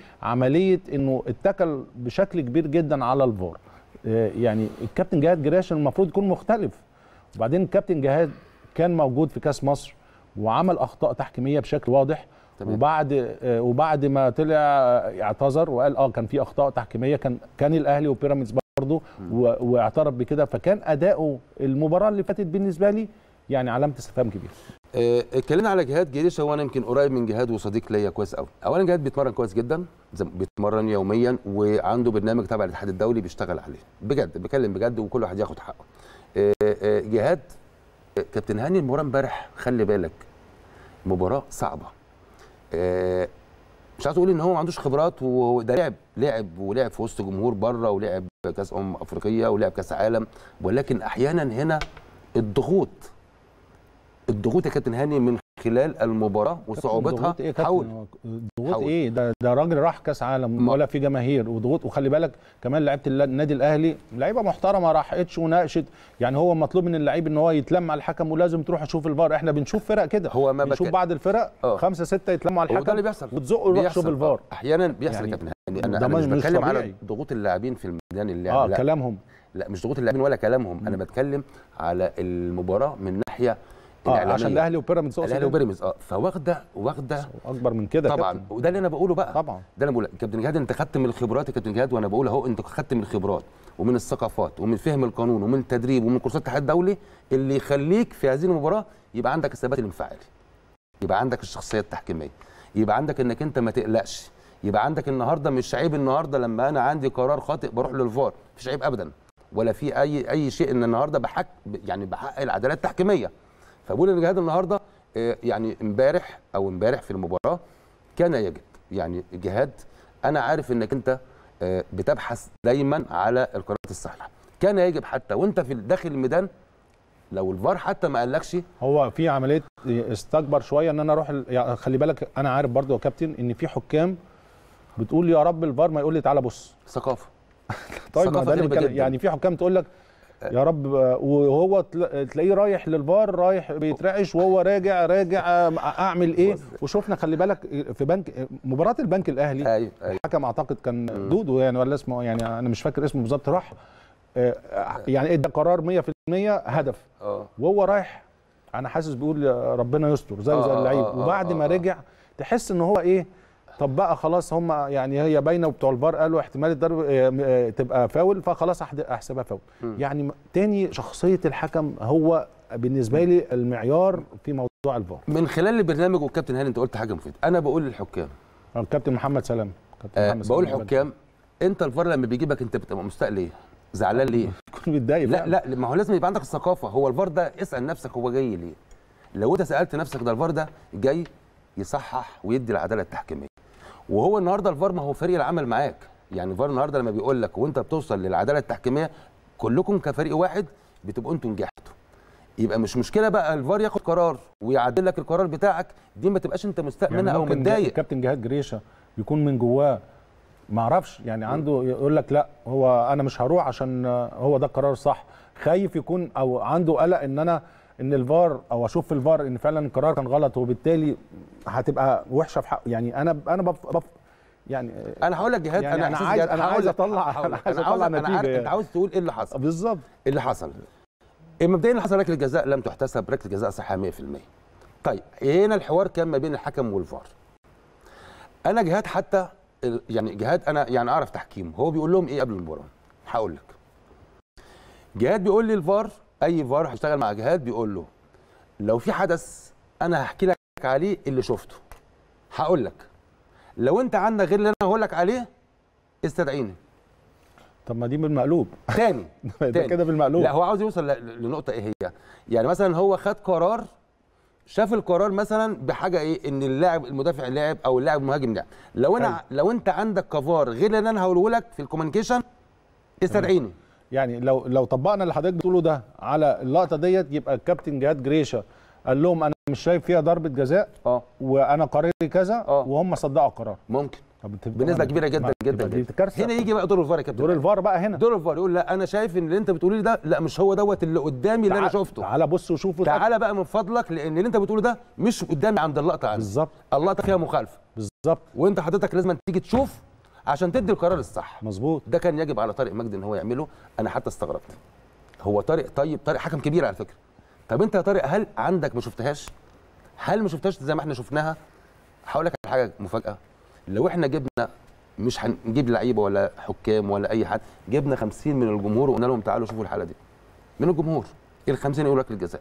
Speaker 1: وعمليه انه اتكل بشكل كبير جدا على الفار آه، يعني الكابتن جهاد جريشه المفروض يكون مختلف وبعدين الكابتن جهاد كان موجود في كاس مصر وعمل اخطاء تحكيميه بشكل واضح
Speaker 2: تمام.
Speaker 1: وبعد آه، وبعد ما طلع آه، اعتذر وقال اه كان في اخطاء تحكيميه كان كان الاهلي وبيراميدز برضه و- واعترف بكده فكان اداؤه المباراه اللي فاتت بالنسبه لي يعني علامه استفهام كبيره
Speaker 2: آه، اتكلمنا على جهاد جريشه وانا يمكن قريب من جهاد وصديق ليا كويس قوي اولا جهاد بيتمرن كويس جدا زي ما بيتمرن يوميا وعنده برنامج تبع الاتحاد الدولي بيشتغل عليه بجد بيكلم بجد وكل واحد ياخد حقه آه، آه، جهاد آه، كابتن هاني المباراه امبارح خلي بالك مباراه صعبه آه، مش عايز اقول ان هو ما عندوش خبرات وده لعب لعب ولعب في وسط جمهور بره ولعب كاس امم افريقيه ولعب كاس عالم ولكن احيانا هنا الضغوط الضغوط يا كابتن هاني من خلال المباراه وصعوبتها
Speaker 1: ضغوط ايه يا
Speaker 2: حاول
Speaker 1: كابتن ضغوط
Speaker 2: حاول.
Speaker 1: ايه ده ده راجل راح كاس عالم
Speaker 2: ما-
Speaker 1: ولا في جماهير وضغوط وخلي بالك كمان لعيبه الل- النادي الاهلي لعيبه محترمه راحتش وناقشت يعني هو مطلوب من اللعيب ان هو يتلم على الحكم ولازم تروح تشوف الفار احنا بنشوف فرق كده
Speaker 2: هو ما
Speaker 1: بنشوف
Speaker 2: بك-
Speaker 1: بعض الفرق
Speaker 2: آه.
Speaker 1: خمسه سته يتلموا على
Speaker 2: هو ده
Speaker 1: الحكم
Speaker 2: اللي بيحصل
Speaker 1: وتزقوا يروح
Speaker 2: بيحصل.
Speaker 1: شوف الفار
Speaker 2: احيانا بيحصل
Speaker 1: يعني
Speaker 2: يا كابتن هاني انا,
Speaker 1: ده
Speaker 2: أنا مش
Speaker 1: مش
Speaker 2: بتكلم على
Speaker 1: طبيعي.
Speaker 2: ضغوط اللاعبين في الميدان اللعب
Speaker 1: اه
Speaker 2: لا.
Speaker 1: كلامهم
Speaker 2: لا مش ضغوط اللاعبين ولا كلامهم انا بتكلم على المباراه من ناحيه
Speaker 1: اه
Speaker 2: الإعلامية.
Speaker 1: عشان الاهلي وبيراميدز أقصد
Speaker 2: الاهلي
Speaker 1: يعني.
Speaker 2: وبيراميدز اه فواخده واخده
Speaker 1: اكبر من كده يا
Speaker 2: طبعا
Speaker 1: كابتن.
Speaker 2: وده اللي انا بقوله بقى
Speaker 1: طبعا
Speaker 2: ده انا بقول كابتن جهاد انت خدت من الخبرات يا كابتن جهاد وانا بقول اهو انت خدت من الخبرات ومن الثقافات ومن فهم القانون ومن التدريب ومن كورسات الاتحاد الدولي اللي يخليك في هذه المباراه يبقى عندك الثبات الانفعالي يبقى عندك الشخصيه التحكيميه يبقى عندك انك انت ما تقلقش يبقى عندك النهارده مش عيب النهارده لما انا عندي قرار خاطئ بروح للفار مفيش عيب ابدا ولا في اي اي شيء ان النهارده بحق يعني بحقق العداله التحكيميه فبقول ان جهاد النهارده آه، يعني امبارح او امبارح في المباراه كان يجب يعني جهاد انا عارف انك انت آه، بتبحث دايما على القرارات الصحيحه كان يجب حتى وانت في داخل الميدان لو الفار حتى ما قالكش
Speaker 1: هو في عمليه استكبر شويه ان انا اروح ال- يعني خلي بالك انا عارف برضو يا كابتن ان في حكام بتقول يا رب الفار ما يقول لي تعالى بص
Speaker 2: ثقافه
Speaker 1: طيب ما
Speaker 2: ثقافة
Speaker 1: ده اللي
Speaker 2: غريبة
Speaker 1: بتكلم-
Speaker 2: جداً.
Speaker 1: يعني في حكام تقول لك يا رب وهو تلا- تلاقيه رايح للفار رايح بيترعش وهو راجع راجع اعمل ايه
Speaker 2: بص.
Speaker 1: وشفنا خلي بالك في بنك مباراه البنك الاهلي
Speaker 2: ايوه ايوه
Speaker 1: الحكم اعتقد كان دودو يعني ولا اسمه يعني انا مش فاكر اسمه بالظبط راح آه، يعني ادى قرار 100% هدف
Speaker 2: اه
Speaker 1: وهو رايح انا حاسس بيقول يا ربنا يستر زي
Speaker 2: آه،
Speaker 1: زي
Speaker 2: آه،
Speaker 1: اللعيب
Speaker 2: آه،
Speaker 1: وبعد
Speaker 2: آه،
Speaker 1: ما
Speaker 2: آه.
Speaker 1: رجع تحس ان هو ايه طب بقى خلاص هم يعني هي باينه وبتوع الفار قالوا احتمال الضرب آه، آه، تبقى فاول فخلاص أحد- احسبها فاول يعني م- تاني شخصيه الحكم هو بالنسبه لي المعيار في موضوع الفار
Speaker 2: من خلال البرنامج والكابتن هاني انت قلت حاجه مفيده انا بقول للحكام
Speaker 1: الكابتن محمد سلام كابتن
Speaker 2: آه
Speaker 1: محمد
Speaker 2: بقول
Speaker 1: سلام.
Speaker 2: للحكام انت الفار لما بيجيبك انت بتبقى مستاء ليه زعلان ليه
Speaker 1: بيكون متضايق
Speaker 2: لا
Speaker 1: فعلا.
Speaker 2: لا ما هو لازم يبقى عندك الثقافه هو الفار ده اسال نفسك هو جاي ليه لو انت سالت نفسك ده الفار ده جاي يصحح ويدي العداله التحكيميه وهو النهارده الفار ما هو فريق العمل معاك يعني الفار النهارده لما بيقول لك وانت بتوصل للعداله التحكيميه كلكم كفريق واحد بتبقوا انتوا نجحتوا يبقى مش مشكله بقى الفار ياخد قرار ويعدل لك القرار بتاعك دي ما تبقاش انت مستاء
Speaker 1: يعني
Speaker 2: منها او
Speaker 1: ممكن
Speaker 2: متضايق
Speaker 1: كابتن جهاد جريشه يكون من جواه ما اعرفش يعني عنده يقول لك لا هو انا مش هروح عشان هو ده القرار صح خايف يكون او عنده قلق ان انا ان الفار او اشوف في الفار ان فعلا القرار كان غلط وبالتالي هتبقى وحشه في حق يعني انا انا بف بف يعني
Speaker 2: انا هقول لك جهاد
Speaker 1: يعني
Speaker 2: انا
Speaker 1: أنا
Speaker 2: إحساس
Speaker 1: عايز-
Speaker 2: جهاد
Speaker 1: أنا
Speaker 2: هقول
Speaker 1: عايز
Speaker 2: لك-
Speaker 1: أطلع-
Speaker 2: هقول
Speaker 1: أنا
Speaker 2: لك.
Speaker 1: عايز
Speaker 2: أنا
Speaker 1: أطلع
Speaker 2: أنا
Speaker 1: نتيجة
Speaker 2: عارف
Speaker 1: يعني.
Speaker 2: انت عاوز تقول ايه اللي حصل
Speaker 1: بالظبط
Speaker 2: اللي حصل مبدئيا اللي حصل ركله جزاء لم تحتسب ركله جزاء صحيحه 100% طيب هنا الحوار كان ما بين الحكم والفار انا جهاد حتى ال- يعني جهاد انا يعني اعرف تحكيم هو بيقول لهم ايه قبل المباراه هقول لك جهاد بيقول لي الفار اي فار هيشتغل مع جهاد بيقول له لو في حدث انا هحكي لك عليه اللي شفته هقول لك لو انت عندك غير اللي انا هقول لك عليه استدعيني
Speaker 1: طب ما دي بالمقلوب
Speaker 2: تاني
Speaker 1: ده
Speaker 2: تاني.
Speaker 1: كده بالمقلوب
Speaker 2: لا هو عاوز يوصل ل- لنقطه ايه هي يعني مثلا هو خد قرار شاف القرار مثلا بحاجه ايه ان اللاعب المدافع لعب او اللاعب المهاجم لعب لو انا
Speaker 1: حلو.
Speaker 2: لو انت عندك كفار غير اللي انا هقوله لك في الكوميونيكيشن استدعيني
Speaker 1: يعني لو لو طبقنا اللي حضرتك بتقوله ده على اللقطه ديت يبقى الكابتن جهاد جريشه قال لهم انا مش شايف فيها ضربه جزاء
Speaker 2: اه
Speaker 1: وانا قراري كذا
Speaker 2: آه.
Speaker 1: وهم صدقوا القرار
Speaker 2: ممكن
Speaker 1: طب تبقى-
Speaker 2: بنسبه كبيره جدا
Speaker 1: ما-
Speaker 2: جدا,
Speaker 1: تبقى دي
Speaker 2: جدا.
Speaker 1: كارثه
Speaker 2: هنا يجي بقى دور الفار يا كابتن
Speaker 1: دور الفار بقى هنا
Speaker 2: دور الفار يقول لا انا شايف ان اللي انت بتقولي لي ده لا مش هو دوت اللي قدامي اللي انا
Speaker 1: تعال-
Speaker 2: شفته
Speaker 1: تعالى بص وشوف وتأكد.
Speaker 2: تعالى بقى من فضلك لان اللي انت بتقوله ده مش قدامي عند اللقطه عندي
Speaker 1: بالظبط
Speaker 2: اللقطه فيها مخالفه
Speaker 1: بالظبط
Speaker 2: وانت حضرتك لازم تيجي تشوف عشان تدي القرار الصح
Speaker 1: مظبوط
Speaker 2: ده كان يجب على طارق مجدي ان هو يعمله انا حتى استغربت هو طارق طيب طارق حكم كبير على فكره طب انت يا طارق هل عندك ما شفتهاش هل ما شفتهاش زي ما احنا شفناها هقول لك على حاجه مفاجاه لو احنا جبنا مش هنجيب لعيبه ولا حكام ولا اي حد جبنا 50 من الجمهور وقلنا لهم تعالوا شوفوا الحاله دي من الجمهور ال 50 يقول لك الجزاء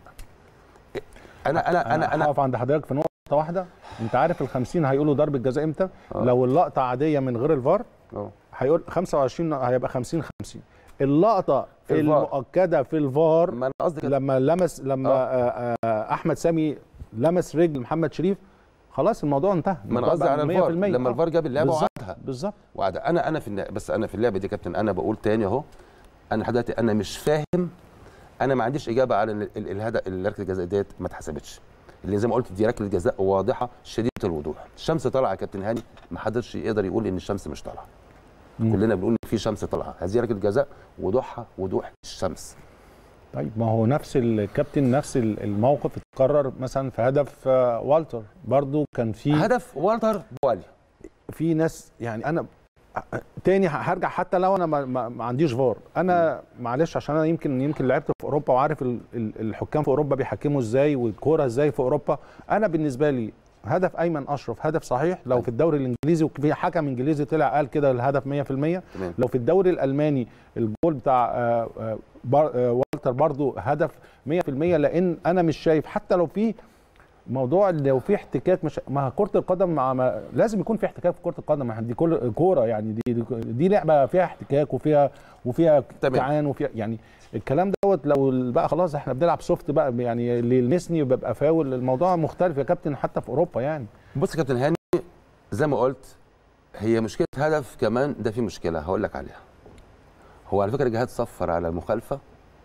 Speaker 2: انا انا انا انا
Speaker 1: هقف عند حضرتك في نقطه واحده انت عارف ال 50 هيقولوا ضربه جزاء امتى
Speaker 2: آه.
Speaker 1: لو اللقطه عاديه من غير الفار
Speaker 2: اه
Speaker 1: هيقول 25 هيبقى 50 50 اللقطه
Speaker 2: في الفار.
Speaker 1: المؤكده في الفار
Speaker 2: ما انا قصدي كده
Speaker 1: لما لمس لما
Speaker 2: آه.
Speaker 1: آه. آه احمد سامي لمس رجل محمد شريف خلاص الموضوع انتهى
Speaker 2: ما انا قصدي على الفار لما الفار جاب اللعبه
Speaker 1: بالظبط.
Speaker 2: وعادها
Speaker 1: بالظبط
Speaker 2: وعد انا انا في النا- بس انا في اللعبه دي يا كابتن انا بقول تاني اهو انا حضرتك انا مش فاهم انا ما عنديش اجابه على ال- ال- الهدف الركله الجزاء ديت ما اتحسبتش اللي زي ما قلت دي ركله جزاء واضحه شديده الوضوح الشمس طالعه يا كابتن هاني ما حدش يقدر يقول ان الشمس مش طالعه
Speaker 1: مم.
Speaker 2: كلنا بنقول ان في شمس طالعه هذه ركله جزاء وضوحها وضوح الشمس
Speaker 1: طيب ما هو نفس الكابتن نفس الموقف اتكرر مثلا في هدف آه، والتر برضو كان في
Speaker 2: هدف والتر بوالي
Speaker 1: في ناس يعني انا تاني هرجع حتى لو انا ما, ما, ما عنديش فار انا معلش عشان انا يمكن يمكن لعبت في اوروبا وعارف ال- ال- الحكام في اوروبا بيحكموا ازاي والكوره ازاي في اوروبا انا بالنسبه لي هدف ايمن اشرف هدف صحيح لو في الدوري الانجليزي وفي حكم انجليزي طلع قال كده الهدف 100%
Speaker 2: تمام
Speaker 1: لو في الدوري الالماني الجول بتاع آه، آه، بار- آه، والتر برضو هدف 100% لان انا مش شايف حتى لو في موضوع لو في احتكاك مش ما كره القدم مع ما لازم يكون في احتكاك في كره القدم ما دي كل كوره يعني دي دي, دي لعبه فيها احتكاك وفيها وفيها
Speaker 2: تمام.
Speaker 1: تعان وفيها يعني الكلام دوت لو بقى خلاص احنا بنلعب سوفت بقى يعني اللي يلمسني ببقى فاول الموضوع مختلف يا كابتن حتى في اوروبا يعني
Speaker 2: بص يا كابتن هاني زي ما قلت هي مشكله هدف كمان ده في مشكله هقول لك عليها هو على فكره جهاد صفر على المخالفه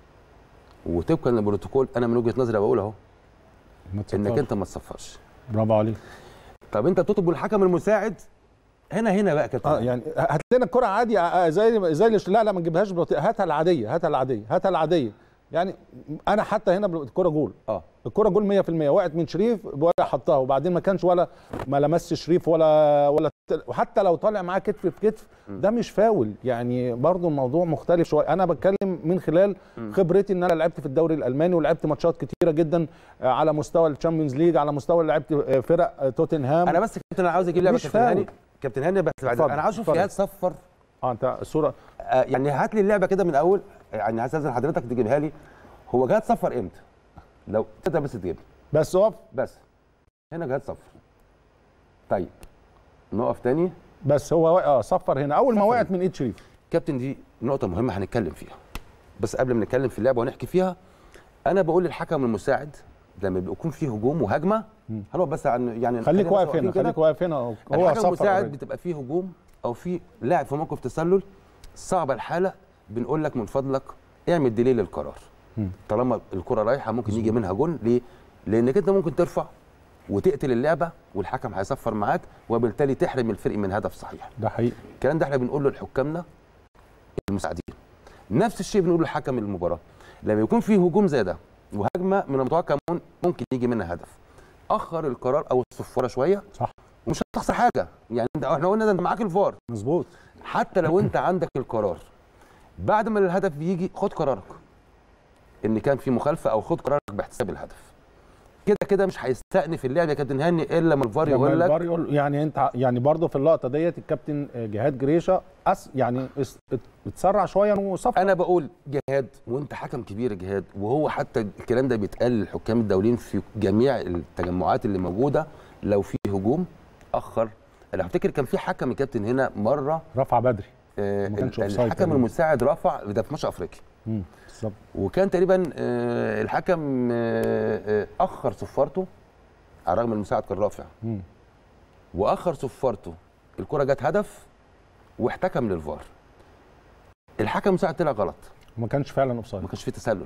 Speaker 2: وطبقا للبروتوكول انا من وجهه نظري بقول اهو
Speaker 1: ما
Speaker 2: انك
Speaker 1: تصفرش.
Speaker 2: انت ما تصفرش
Speaker 1: برافو عليك
Speaker 2: طب انت بتطلب من الحكم المساعد هنا هنا بقى كابتن
Speaker 1: اه يعني هات لنا الكره عادي آه، زي زي اللي- لا لا ما تجيبهاش بلوتي هاتها العاديه هاتها العاديه هاتها العاديه يعني انا حتى هنا بل- الكره جول
Speaker 2: اه
Speaker 1: الكره جول 100% وقعت من شريف ولا حطها وبعدين ما كانش ولا ما لمسش شريف ولا ولا وحتى لو طالع معاه كتف في كتف ده مش فاول يعني برضو الموضوع مختلف شويه انا بتكلم من خلال خبرتي ان انا لعبت في الدوري الالماني ولعبت ماتشات كتيره جدا آه، على مستوى الشامبيونز ليج على مستوى لعبت آه، فرق آه، توتنهام
Speaker 2: انا بس كابتن انا عاوز اجيب لعبه
Speaker 1: مش
Speaker 2: كابتن
Speaker 1: فاول.
Speaker 2: هاني كابتن هاني بس بعد
Speaker 1: اتفضل،
Speaker 2: انا عاوز اشوف
Speaker 1: اتفضل.
Speaker 2: جهاد صفر
Speaker 1: اه انت الصوره
Speaker 2: آه يعني هات لي اللعبه كده من الاول يعني هستاذن حضرتك تجيبها لي هو جهاد صفر امتى؟ لو تقدر بس تجيب
Speaker 1: بس اقف
Speaker 2: بس هنا جهاد صفر طيب نقف تاني
Speaker 1: بس هو وا- اه صفر هنا اول ما
Speaker 2: صفر.
Speaker 1: وقعت من ايد شريف
Speaker 2: كابتن دي نقطة مهمة هنتكلم فيها بس قبل ما نتكلم في اللعبة ونحكي فيها أنا بقول للحكم المساعد لما بيكون فيه هجوم وهجمة هنقف بس عن يعني
Speaker 1: خليك
Speaker 2: خلينا بس
Speaker 1: واقف
Speaker 2: واقفين
Speaker 1: هنا
Speaker 2: كده.
Speaker 1: خليك واقف هنا هو
Speaker 2: الحكم
Speaker 1: صفر
Speaker 2: المساعد
Speaker 1: already.
Speaker 2: بتبقى فيه هجوم أو في لاعب في موقف تسلل صعبة الحالة بنقول لك من فضلك اعمل ديلي للقرار
Speaker 1: مم.
Speaker 2: طالما الكرة رايحة ممكن يجي منها جون ليه؟ لأنك أنت ممكن ترفع وتقتل اللعبة والحكم هيصفر معاك وبالتالي تحرم الفريق من هدف صحيح
Speaker 1: ده حقيقي
Speaker 2: الكلام ده احنا بنقوله لحكامنا المساعدين نفس الشيء بنقوله لحكم المباراه لما يكون في هجوم زي ده وهجمه من المتوقع ممكن- ممكن يجي منها هدف اخر القرار او الصفاره شويه
Speaker 1: صح
Speaker 2: ومش هتخسر حاجه يعني انت احنا قلنا ده انت معاك الفار
Speaker 1: مظبوط
Speaker 2: حتى لو انت عندك القرار بعد ما الهدف بيجي خد قرارك ان كان في مخالفه او خد قرارك باحتساب الهدف كده كده مش هيستأنف اللعب يا كابتن هاني الا لما الفار
Speaker 1: لما
Speaker 2: يقول لك
Speaker 1: الفار يقول يعني انت يعني برضه في اللقطه ديت الكابتن جهاد جريشه أس يعني اس- ات- اتسرع شويه وصفر
Speaker 2: انا بقول جهاد وانت حكم كبير يا جهاد وهو حتى الكلام ده بيتقال للحكام الدوليين في جميع التجمعات اللي موجوده لو في هجوم اخر انا افتكر كان في حكم يا كابتن هنا مره
Speaker 1: رفع بدري
Speaker 2: آه
Speaker 1: ما كانش
Speaker 2: ال-
Speaker 1: أوفسايد
Speaker 2: الحكم
Speaker 1: تقريباً.
Speaker 2: المساعد رفع ده في ماتش افريقيا
Speaker 1: امم بالظبط
Speaker 2: وكان تقريبا آه الحكم آه آه اخر صفارته على الرغم ان المساعد كان رافع
Speaker 1: مم.
Speaker 2: واخر صفارته الكره جت هدف واحتكم للفار الحكم المساعد طلع غلط
Speaker 1: ما كانش فعلا اوفسايد
Speaker 2: ما كانش فيه تسلل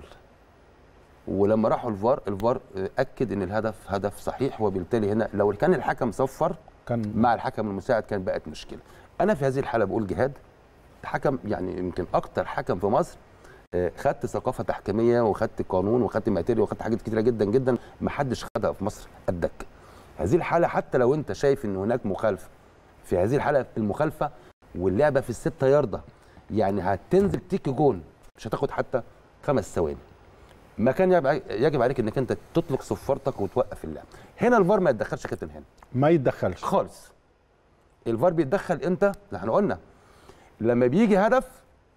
Speaker 2: ولما راحوا الفار الفار آه، اكد ان الهدف هدف صحيح وبالتالي هنا لو كان الحكم صفر
Speaker 1: كان
Speaker 2: مع الحكم المساعد كان بقت مشكله انا في هذه الحاله بقول جهاد حكم يعني يمكن اكتر حكم في مصر آه، خدت ثقافه تحكيميه وخدت قانون وخدت ماتيريال وخدت حاجات كتيره جدا جدا ما حدش خدها في مصر قدك هذه الحاله حتى لو انت شايف ان هناك مخالفه في هذه الحاله المخالفه واللعبه في الستة ياردة يعني هتنزل تيجي جون مش هتاخد حتى خمس ثواني ما كان يجب عليك- يجب عليك انك انت تطلق صفارتك وتوقف اللعب هنا الفار ما يتدخلش يا كابتن هنا
Speaker 1: ما يتدخلش
Speaker 2: خالص الفار بيتدخل امتى ده احنا قلنا لما بيجي هدف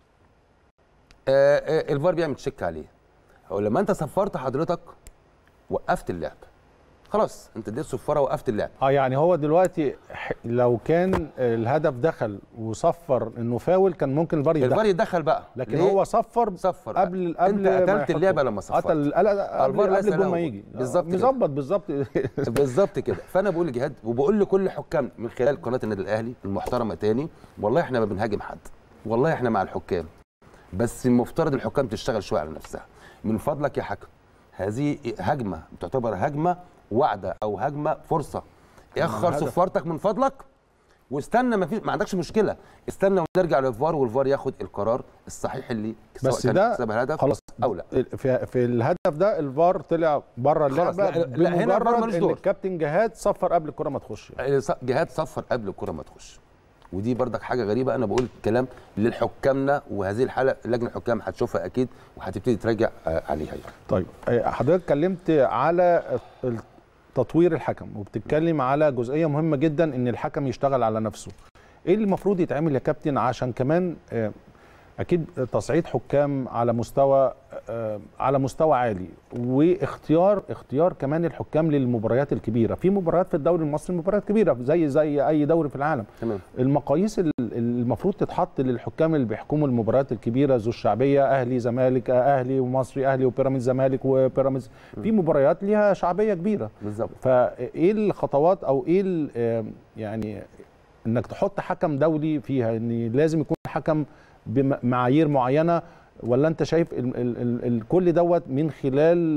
Speaker 2: آه آه الفار بيعمل تشيك عليه او لما انت صفرت حضرتك وقفت اللعب خلاص انت اديت صفاره وقفت اللعب
Speaker 1: اه يعني هو دلوقتي ح- لو كان الهدف دخل وصفر انه فاول كان ممكن الفار
Speaker 2: الفار
Speaker 1: يتدخل
Speaker 2: يتدخل بقى
Speaker 1: لكن
Speaker 2: ليه؟
Speaker 1: هو صفر
Speaker 2: صفر
Speaker 1: قبل قبل
Speaker 2: انت
Speaker 1: ما
Speaker 2: قتلت
Speaker 1: يحطه.
Speaker 2: اللعبه لما صفرت
Speaker 1: قتل قبل
Speaker 2: الفار ليس
Speaker 1: قبل الجول
Speaker 2: له
Speaker 1: ما
Speaker 2: جول.
Speaker 1: يجي
Speaker 2: بالظبط كده.
Speaker 1: مظبط بالظبط
Speaker 2: بالظبط كده فانا بقول لجهاد وبقول لكل حكام من خلال قناه النادي الاهلي المحترمه تاني والله احنا ما بنهاجم حد والله احنا مع الحكام بس المفترض الحكام تشتغل شويه على نفسها من فضلك يا حكم هذه هجمه تعتبر هجمه وعده او هجمه فرصه اخر
Speaker 1: هدف.
Speaker 2: صفارتك من فضلك واستنى ما في ما عندكش مشكله استنى ونرجع للفار والفار ياخد القرار الصحيح اللي سواء
Speaker 1: بس
Speaker 2: كان
Speaker 1: ده
Speaker 2: حساب الهدف
Speaker 1: خلاص
Speaker 2: او لا
Speaker 1: في في الهدف ده الفار طلع بره
Speaker 2: خلاص،
Speaker 1: اللعبه
Speaker 2: لا- لا، هنا الفار
Speaker 1: بمجرد
Speaker 2: ملوش
Speaker 1: ان
Speaker 2: دور.
Speaker 1: الكابتن جهاد صفر قبل الكره ما تخش يعني.
Speaker 2: جهاد صفر قبل الكره ما تخش ودي بردك حاجه غريبه انا بقول كلام للحكامنا وهذه الحاله لجنه الحكام هتشوفها اكيد وهتبتدي تراجع آه، عليها يعني.
Speaker 1: طيب آه، حضرتك اتكلمت على تطوير الحكم وبتتكلم على جزئيه مهمه جدا ان الحكم يشتغل على نفسه ايه اللي المفروض يتعمل يا كابتن عشان كمان آه، اكيد تصعيد حكام على مستوى آه، على مستوى عالي واختيار اختيار كمان الحكام للمباريات الكبيره في مباريات في الدوري المصري مباريات كبيره زي زي اي دوري في العالم
Speaker 2: تمام
Speaker 1: المقاييس ال- المفروض تتحط للحكام اللي بيحكموا المباريات الكبيره ذو الشعبيه اهلي زمالك اهلي ومصري اهلي وبيراميدز زمالك وبيراميدز في مباريات ليها شعبيه كبيره
Speaker 2: بالظبط
Speaker 1: فايه الخطوات او ايه ال- آم، يعني انك تحط حكم دولي فيها ان لازم يكون حكم بمعايير معينه ولا انت شايف ال ال ال ال كل دوت من خلال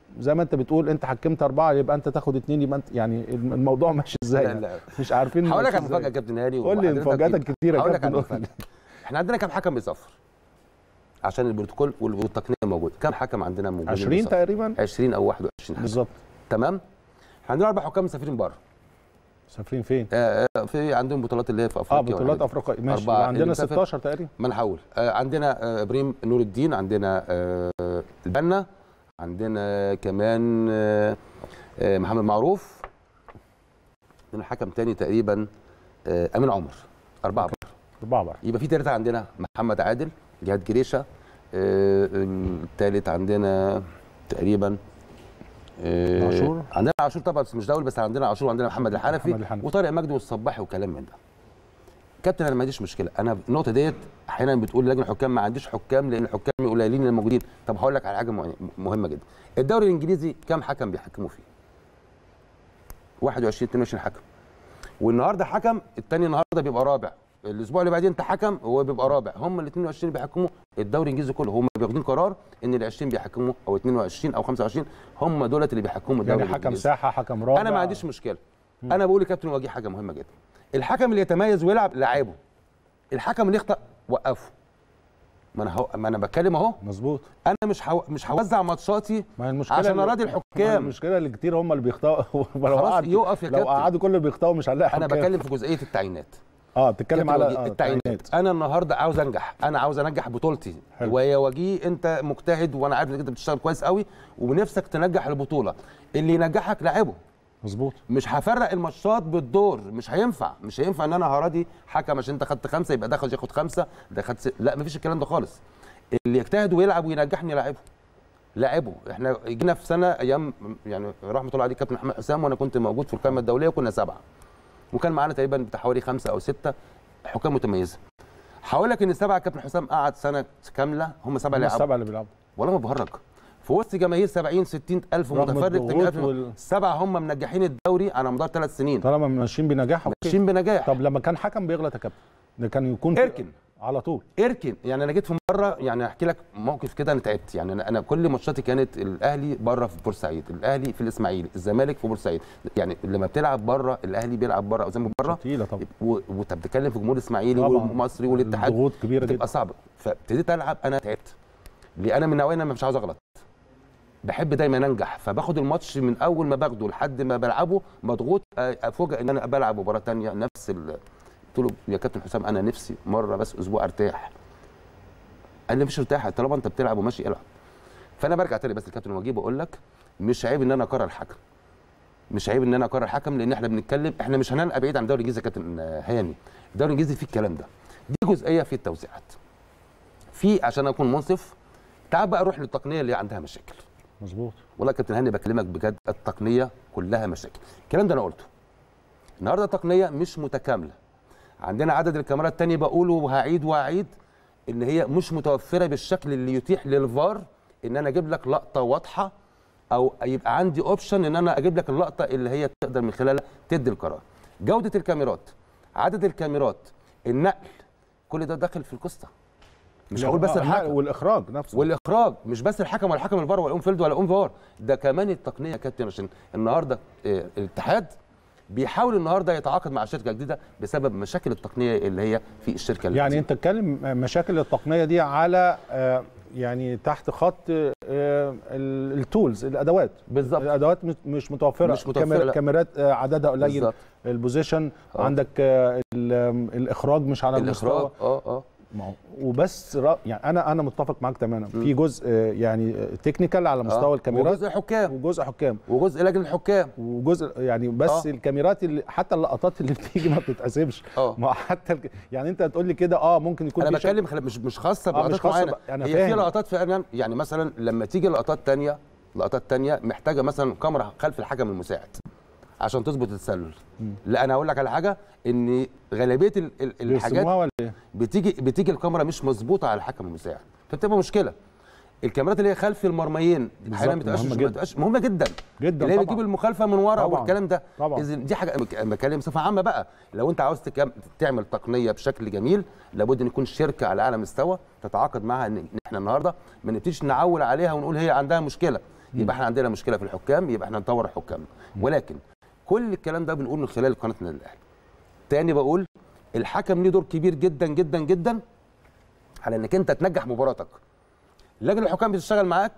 Speaker 1: زي ما انت بتقول انت حكمت اربعه يبقى انت تاخد اثنين يبقى انت يعني الموضوع ماشي ازاي
Speaker 2: لا،
Speaker 1: يعني؟
Speaker 2: لا.
Speaker 1: مش عارفين
Speaker 2: هقول لك
Speaker 1: ماشي
Speaker 2: على
Speaker 1: إزاي.
Speaker 2: مفاجاه يا كابتن هاني
Speaker 1: قول لي
Speaker 2: وحضرتك
Speaker 1: مفاجاتك
Speaker 2: أكيد.
Speaker 1: كتير يا
Speaker 2: هقول لك
Speaker 1: كابتن
Speaker 2: على
Speaker 1: قول لي.
Speaker 2: مفاجأة. احنا عندنا كام حكم بيصفر عشان البروتوكول وال- والتقنيه موجود كام حكم عندنا موجود
Speaker 1: 20 تقريبا
Speaker 2: 20 او 21 حكم
Speaker 1: بالظبط
Speaker 2: تمام احنا عندنا اربع حكام مسافرين بره
Speaker 1: مسافرين فين؟
Speaker 2: آه، آه، في عندهم بطولات اللي هي في افريقيا
Speaker 1: اه بطولات
Speaker 2: والحاجات دي.
Speaker 1: افريقيا ماشي
Speaker 2: أربعة.
Speaker 1: يبقى عندنا
Speaker 2: اللي مسافر-
Speaker 1: 16 تقريبا
Speaker 2: ما انا هقول آه، عندنا آه، ابراهيم نور الدين عندنا آه، البنا عندنا كمان آه، آه، محمد معروف عندنا حكم تاني تقريبا آه، امين عمر اربعه بره
Speaker 1: اربعه بقى
Speaker 2: يبقى في ثلاثه عندنا محمد عادل جهاد جريشه آه، الثالث عندنا تقريبا آه،
Speaker 1: عاشور.
Speaker 2: عندنا عاشور طبعا بس مش دولي بس عندنا عاشور وعندنا محمد الحنفي
Speaker 1: محمد الحنفي.
Speaker 2: وطارق مجدي والصباحي وكلام من ده كابتن انا ما عنديش مشكله انا النقطه ديت احيانا بتقول لجنه الحكام ما عنديش حكام لان الحكام قليلين اللي موجودين طب هقول لك على حاجه مه- مهمه جدا الدوري الانجليزي كام حكم بيحكموا فيه 21 22 حكم والنهارده حكم الثاني النهارده بيبقى رابع الاسبوع اللي بعدين انت حكم هو بيبقى رابع هم ال 22 بيحكموا الدوري الانجليزي كله هم بياخدين قرار ان ال 20 بيحكموا او 22 او 25 هم دولت اللي بيحكموا الدوري
Speaker 1: يعني حكم
Speaker 2: الإنجليزي.
Speaker 1: ساحه حكم رابع
Speaker 2: انا ما عنديش مشكله انا بقول لكابتن وجيه حاجه مهمه جدا الحكم اللي يتميز ويلعب لعبه الحكم اللي يخطا وقفه ما انا هو... ما انا بتكلم اهو
Speaker 1: مظبوط
Speaker 2: انا مش هو... مش هوزع ماتشاتي
Speaker 1: ما هي المشكله
Speaker 2: عشان
Speaker 1: اللي-
Speaker 2: اراضي
Speaker 1: ما هي
Speaker 2: الحكام
Speaker 1: المشكله اللي كتير هم اللي بيخطئوا لو
Speaker 2: خلاص
Speaker 1: قعد
Speaker 2: يقف يا
Speaker 1: لو
Speaker 2: كابتن.
Speaker 1: قعدوا كل اللي بيخطئوا مش هنلاقي
Speaker 2: انا
Speaker 1: حكام.
Speaker 2: بتكلم في جزئيه التعيينات
Speaker 1: اه بتتكلم
Speaker 2: كابتن
Speaker 1: على
Speaker 2: وجيه،
Speaker 1: آه،
Speaker 2: التعيينات انا النهارده عاوز انجح انا عاوز انجح بطولتي
Speaker 1: حلو.
Speaker 2: ويا وجيه انت مجتهد وانا عارف انك انت بتشتغل كويس قوي ونفسك تنجح البطوله اللي ينجحك لعبه
Speaker 1: مظبوط
Speaker 2: مش هفرق الماتشات بالدور مش هينفع مش هينفع ان انا هراضي حكم عشان انت خدت خمسه يبقى ده ياخد خمسه ده خد ست. لا مفيش الكلام ده خالص اللي يجتهد ويلعب وينجحني لاعبه لاعبه احنا جينا في سنه ايام يعني رحمه الله عليه كابتن احمد حسام وانا كنت موجود في القائمه الدوليه وكنا سبعه وكان معانا تقريبا بتاع حوالي خمسه او سته حكام متميزه هقول لك ان السبعه كابتن حسام قعد سنه كامله هم سبعه اللي
Speaker 1: هم
Speaker 2: لعبوا
Speaker 1: السبعه اللي بيلعبوا
Speaker 2: والله ما بهرج في وسط جماهير 70 60 الف
Speaker 1: رغم
Speaker 2: متفرج
Speaker 1: الضغوط
Speaker 2: 80 ألف
Speaker 1: وال-
Speaker 2: السبعه هم منجحين الدوري على مدار ثلاث سنين
Speaker 1: طالما ماشيين بنجاح أوكي.
Speaker 2: ماشيين بنجاح
Speaker 1: طب لما كان حكم بيغلط يا كابتن ده كان يكون في-
Speaker 2: اركن.
Speaker 1: على طول
Speaker 2: اركن يعني انا جيت في مره يعني احكي لك موقف كده انا تعبت يعني انا انا كل ماتشاتي كانت الاهلي بره في بورسعيد الاهلي في الاسماعيلي الزمالك في بورسعيد يعني لما بتلعب بره الاهلي بيلعب بره او زي ما بره
Speaker 1: تقيله طبعا
Speaker 2: و- وانت بتتكلم في جمهور الاسماعيلي
Speaker 1: طبعاً.
Speaker 2: والمصري والاتحاد
Speaker 1: الضغوط كبيره جدا
Speaker 2: بتبقى صعبه فابتديت العب انا تعبت ليه انا من نوعيه انا مش عاوز اغلط بحب دايما انجح فباخد الماتش من اول ما باخده لحد ما بلعبه مضغوط افوجئ ان انا بلعب مباراه تانية نفس ال... قلت له يا كابتن حسام انا نفسي مره بس اسبوع ارتاح قال لي مش ارتاح طالما انت بتلعب وماشي العب فانا برجع تاني بس الكابتن وجيه بقول لك مش عيب ان انا اكرر حكم مش عيب ان انا اكرر حكم لان احنا بنتكلم احنا مش هنبقى بعيد عن الدوري الانجليزي يا كابتن هاني الدوري الانجليزي فيه الكلام ده دي جزئيه في التوزيعات في عشان اكون منصف تعال بقى اروح للتقنيه اللي عندها مشاكل
Speaker 1: مظبوط
Speaker 2: والله يا كابتن هاني بكلمك بجد التقنيه كلها مشاكل الكلام ده انا قلته النهارده التقنيه مش متكامله عندنا عدد الكاميرات التاني بقوله وهعيد واعيد ان هي مش متوفره بالشكل اللي يتيح للفار ان انا اجيب لك لقطه واضحه او يبقى عندي اوبشن ان انا اجيب لك اللقطه اللي هي تقدر من خلالها تدي القرار جوده الكاميرات عدد الكاميرات النقل كل ده داخل في القصه مش هقول بس
Speaker 1: آه، لا،
Speaker 2: الحكم
Speaker 1: والاخراج نفسه
Speaker 2: والاخراج مش بس الحكم ولا الحكم الفار ولا اون فيلد ولا اون فار ده كمان التقنيه يا كابتن عشان النهارده آه، الاتحاد بيحاول النهارده يتعاقد مع شركه جديده بسبب مشاكل التقنيه اللي هي في الشركه اللي
Speaker 1: يعني انت تتكلم مشاكل التقنيه دي على آه، يعني تحت خط آه، ال- التولز الادوات
Speaker 2: بالظبط
Speaker 1: الادوات مش- مش متوفره
Speaker 2: مش متوفرة،
Speaker 1: كاميرا-
Speaker 2: لا.
Speaker 1: كاميرات آه، عددها قليل
Speaker 2: بالظبط
Speaker 1: البوزيشن
Speaker 2: آه.
Speaker 1: عندك آه، ال- الاخراج مش على
Speaker 2: الاخراج
Speaker 1: المستوى
Speaker 2: اه اه
Speaker 1: ما هو- وبس را- يعني انا انا متفق معاك تماما في جزء آه، يعني تكنيكال على مستوى
Speaker 2: آه.
Speaker 1: الكاميرات
Speaker 2: وجزء حكام
Speaker 1: وجزء حكام
Speaker 2: وجزء لجنه الحكام
Speaker 1: وجزء يعني بس
Speaker 2: آه.
Speaker 1: الكاميرات اللي حتى اللقطات اللي بتيجي ما بتتحسبش
Speaker 2: اه
Speaker 1: ما حتى الك... يعني انت تقول لي كده اه ممكن يكون
Speaker 2: انا
Speaker 1: في شك-
Speaker 2: بتكلم خل- مش مش خاصه
Speaker 1: آه،
Speaker 2: بلقطات
Speaker 1: مش خاصة
Speaker 2: معينه
Speaker 1: ب- أنا
Speaker 2: هي في
Speaker 1: فاهم.
Speaker 2: لقطات فعلا يعني مثلا لما تيجي لقطات تانية لقطات تانية محتاجه مثلا كاميرا خلف الحكم المساعد عشان تظبط التسلل لا انا اقول لك على حاجه ان غالبيه ال- ال- الحاجات
Speaker 1: بيرسموها ولا ايه؟
Speaker 2: بتيجي بتيجي الكاميرا مش مظبوطه على الحكم المساعد فبتبقى مشكله الكاميرات اللي هي خلف المرميين احيانا ما
Speaker 1: بالظبط،
Speaker 2: بتبقاش
Speaker 1: مهمة
Speaker 2: ما
Speaker 1: جدا.
Speaker 2: بتبقاش مهمه جدا
Speaker 1: جدا
Speaker 2: اللي هي
Speaker 1: طبعاً.
Speaker 2: بتجيب المخالفه من ورا
Speaker 1: طبعاً.
Speaker 2: والكلام ده
Speaker 1: طبعاً.
Speaker 2: اذا دي حاجه أنا بتكلم بصفه عامه بقى لو انت عاوز تكم- تعمل تقنيه بشكل جميل لابد ان يكون شركه على اعلى مستوى تتعاقد معها ان إن احنا النهارده ما نبتديش نعول عليها ونقول هي عندها مشكله يبقى احنا عندنا مشكله في الحكام يبقى احنا نطور الحكام ولكن كل الكلام ده بنقول من خلال قناه النادي الاهلي تاني بقول الحكم ليه دور كبير جدا جدا جدا على انك انت تنجح مباراتك لجنه الحكام بتشتغل معاك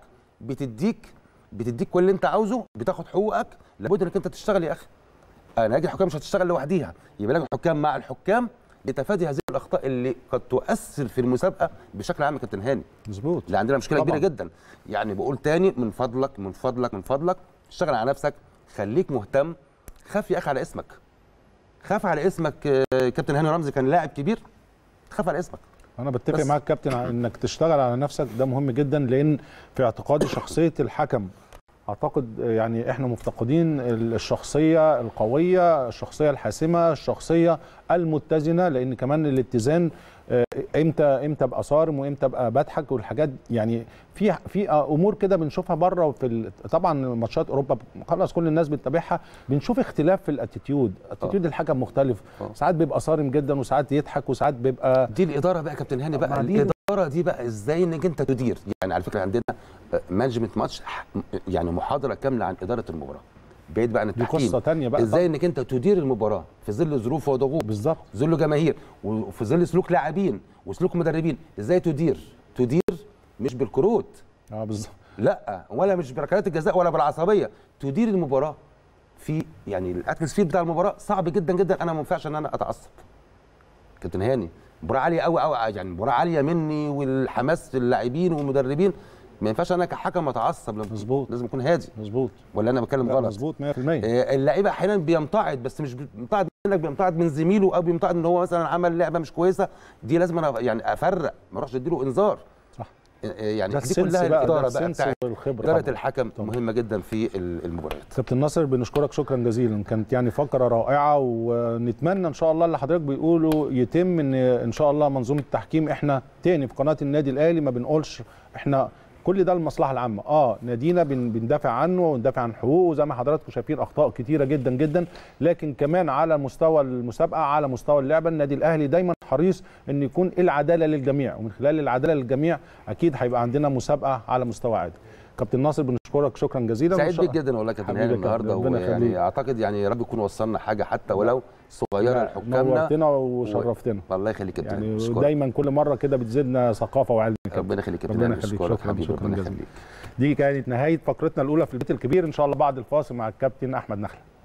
Speaker 2: بتديك بتديك كل اللي انت عاوزه بتاخد حقوقك لابد انك انت تشتغل يا اخي انا لجنه الحكام مش هتشتغل لوحديها يبقى لجنه الحكام مع الحكام لتفادي هذه الاخطاء اللي قد تؤثر في المسابقه بشكل عام يا كابتن هاني
Speaker 1: مظبوط
Speaker 2: اللي عندنا مشكله
Speaker 1: طبعاً.
Speaker 2: كبيره جدا يعني بقول تاني من فضلك من فضلك من فضلك اشتغل على نفسك خليك مهتم خاف يا اخي على اسمك خاف على اسمك آه، كابتن هاني رمزي كان لاعب كبير خاف على اسمك
Speaker 1: انا بتفق
Speaker 2: بس-
Speaker 1: معاك كابتن على انك تشتغل على نفسك ده مهم جدا لان في اعتقادي شخصيه الحكم اعتقد يعني احنا مفتقدين الشخصيه القويه الشخصيه الحاسمه الشخصيه المتزنه لان كمان الاتزان آه، امتى امتى ابقى صارم وامتى ابقى بضحك والحاجات يعني في في امور كده بنشوفها بره في ال- طبعا ماتشات اوروبا خلاص كل الناس بتتابعها بنشوف اختلاف في الاتيتيود اتيتيود الحكم مختلف
Speaker 2: آه.
Speaker 1: ساعات بيبقى صارم جدا وساعات يضحك وساعات بيبقى
Speaker 2: دي الاداره بقى يا كابتن هاني بقى
Speaker 1: مع دي-
Speaker 2: الاداره دي بقى ازاي انك انت تدير يعني على فكره عندنا مانجمنت ماتش يعني محاضره كامله عن اداره المباراه بعيد بقى عن
Speaker 1: دي
Speaker 2: التحكيم
Speaker 1: قصه تانية بقى
Speaker 2: ازاي انك انت تدير المباراه في ظل ظروف وضغوط
Speaker 1: بالظبط
Speaker 2: في ظل جماهير وفي ظل سلوك لاعبين وسلوك مدربين ازاي تدير تدير مش بالكروت
Speaker 1: اه بالظبط
Speaker 2: لا ولا مش بركلات الجزاء ولا بالعصبيه تدير المباراه في يعني الاتموسفير بتاع المباراه صعب جدا جدا انا ما ينفعش ان انا اتعصب كابتن هاني مباراه عاليه قوي قوي يعني مباراه عاليه مني والحماس اللاعبين والمدربين ما ينفعش انا كحكم اتعصب لازم-
Speaker 1: مظبوط.
Speaker 2: لازم اكون هادي
Speaker 1: مظبوط
Speaker 2: ولا انا بتكلم
Speaker 1: لا،
Speaker 2: غلط
Speaker 1: مظبوط 100%
Speaker 2: آه، اللعيبه احيانا بيمتعض بس مش بيمتعض منك بيمتعض من زميله او بيمتعض ان هو مثلا عمل لعبه مش كويسه دي لازم انا يعني افرق ما اروحش اديله انذار
Speaker 1: صح
Speaker 2: آه، يعني
Speaker 1: ده
Speaker 2: دي
Speaker 1: السنس
Speaker 2: كلها
Speaker 1: بقى ده
Speaker 2: الاداره بقى
Speaker 1: السنس
Speaker 2: بتاعت
Speaker 1: والخبره
Speaker 2: اداره
Speaker 1: طبعاً.
Speaker 2: الحكم
Speaker 1: طبعاً.
Speaker 2: مهمه جدا في ال- المباريات
Speaker 1: كابتن ناصر بنشكرك شكرا جزيلا كانت يعني فقره رائعه ونتمنى ان شاء الله اللي حضرتك بيقولوا يتم ان ان شاء الله منظومه التحكيم احنا تاني في قناه النادي الاهلي ما بنقولش احنا كل ده المصلحه العامه اه نادينا بن بندافع عنه وندافع عن حقوقه زي ما حضراتكم شايفين اخطاء كتيره جدا جدا لكن كمان على مستوى المسابقه على مستوى اللعبه النادي الاهلي دايما حريص ان يكون العداله للجميع ومن خلال العداله للجميع اكيد هيبقى عندنا مسابقه على مستوى عادي كابتن ناصر بنشكرك شكرا جزيلا
Speaker 2: سعيد
Speaker 1: وإن شاء-
Speaker 2: بيك جدا والله يا كابتن
Speaker 1: حبيبي
Speaker 2: هاني
Speaker 1: يا كابتن،
Speaker 2: النهارده
Speaker 1: ربنا يخليك.
Speaker 2: ويعني اعتقد يعني يا رب يكون وصلنا حاجه حتى ولو صغيره
Speaker 1: لا،
Speaker 2: لحكامنا
Speaker 1: نورتنا وشرفتنا
Speaker 2: الله يخليك يا كابتن
Speaker 1: يعني
Speaker 2: أشكرك.
Speaker 1: دايما كل مره كده بتزيدنا ثقافه وعلم كده.
Speaker 2: ربنا يخليك يا كابتن
Speaker 1: ربنا
Speaker 2: هاني
Speaker 1: يخليك.
Speaker 2: اشكرك
Speaker 1: شكراً،
Speaker 2: حبيبي
Speaker 1: شكراً
Speaker 2: ربنا
Speaker 1: جزيلاً.
Speaker 2: يخليك
Speaker 1: دي كانت نهايه فقرتنا الاولى في البيت الكبير ان شاء الله بعد الفاصل مع الكابتن احمد نخله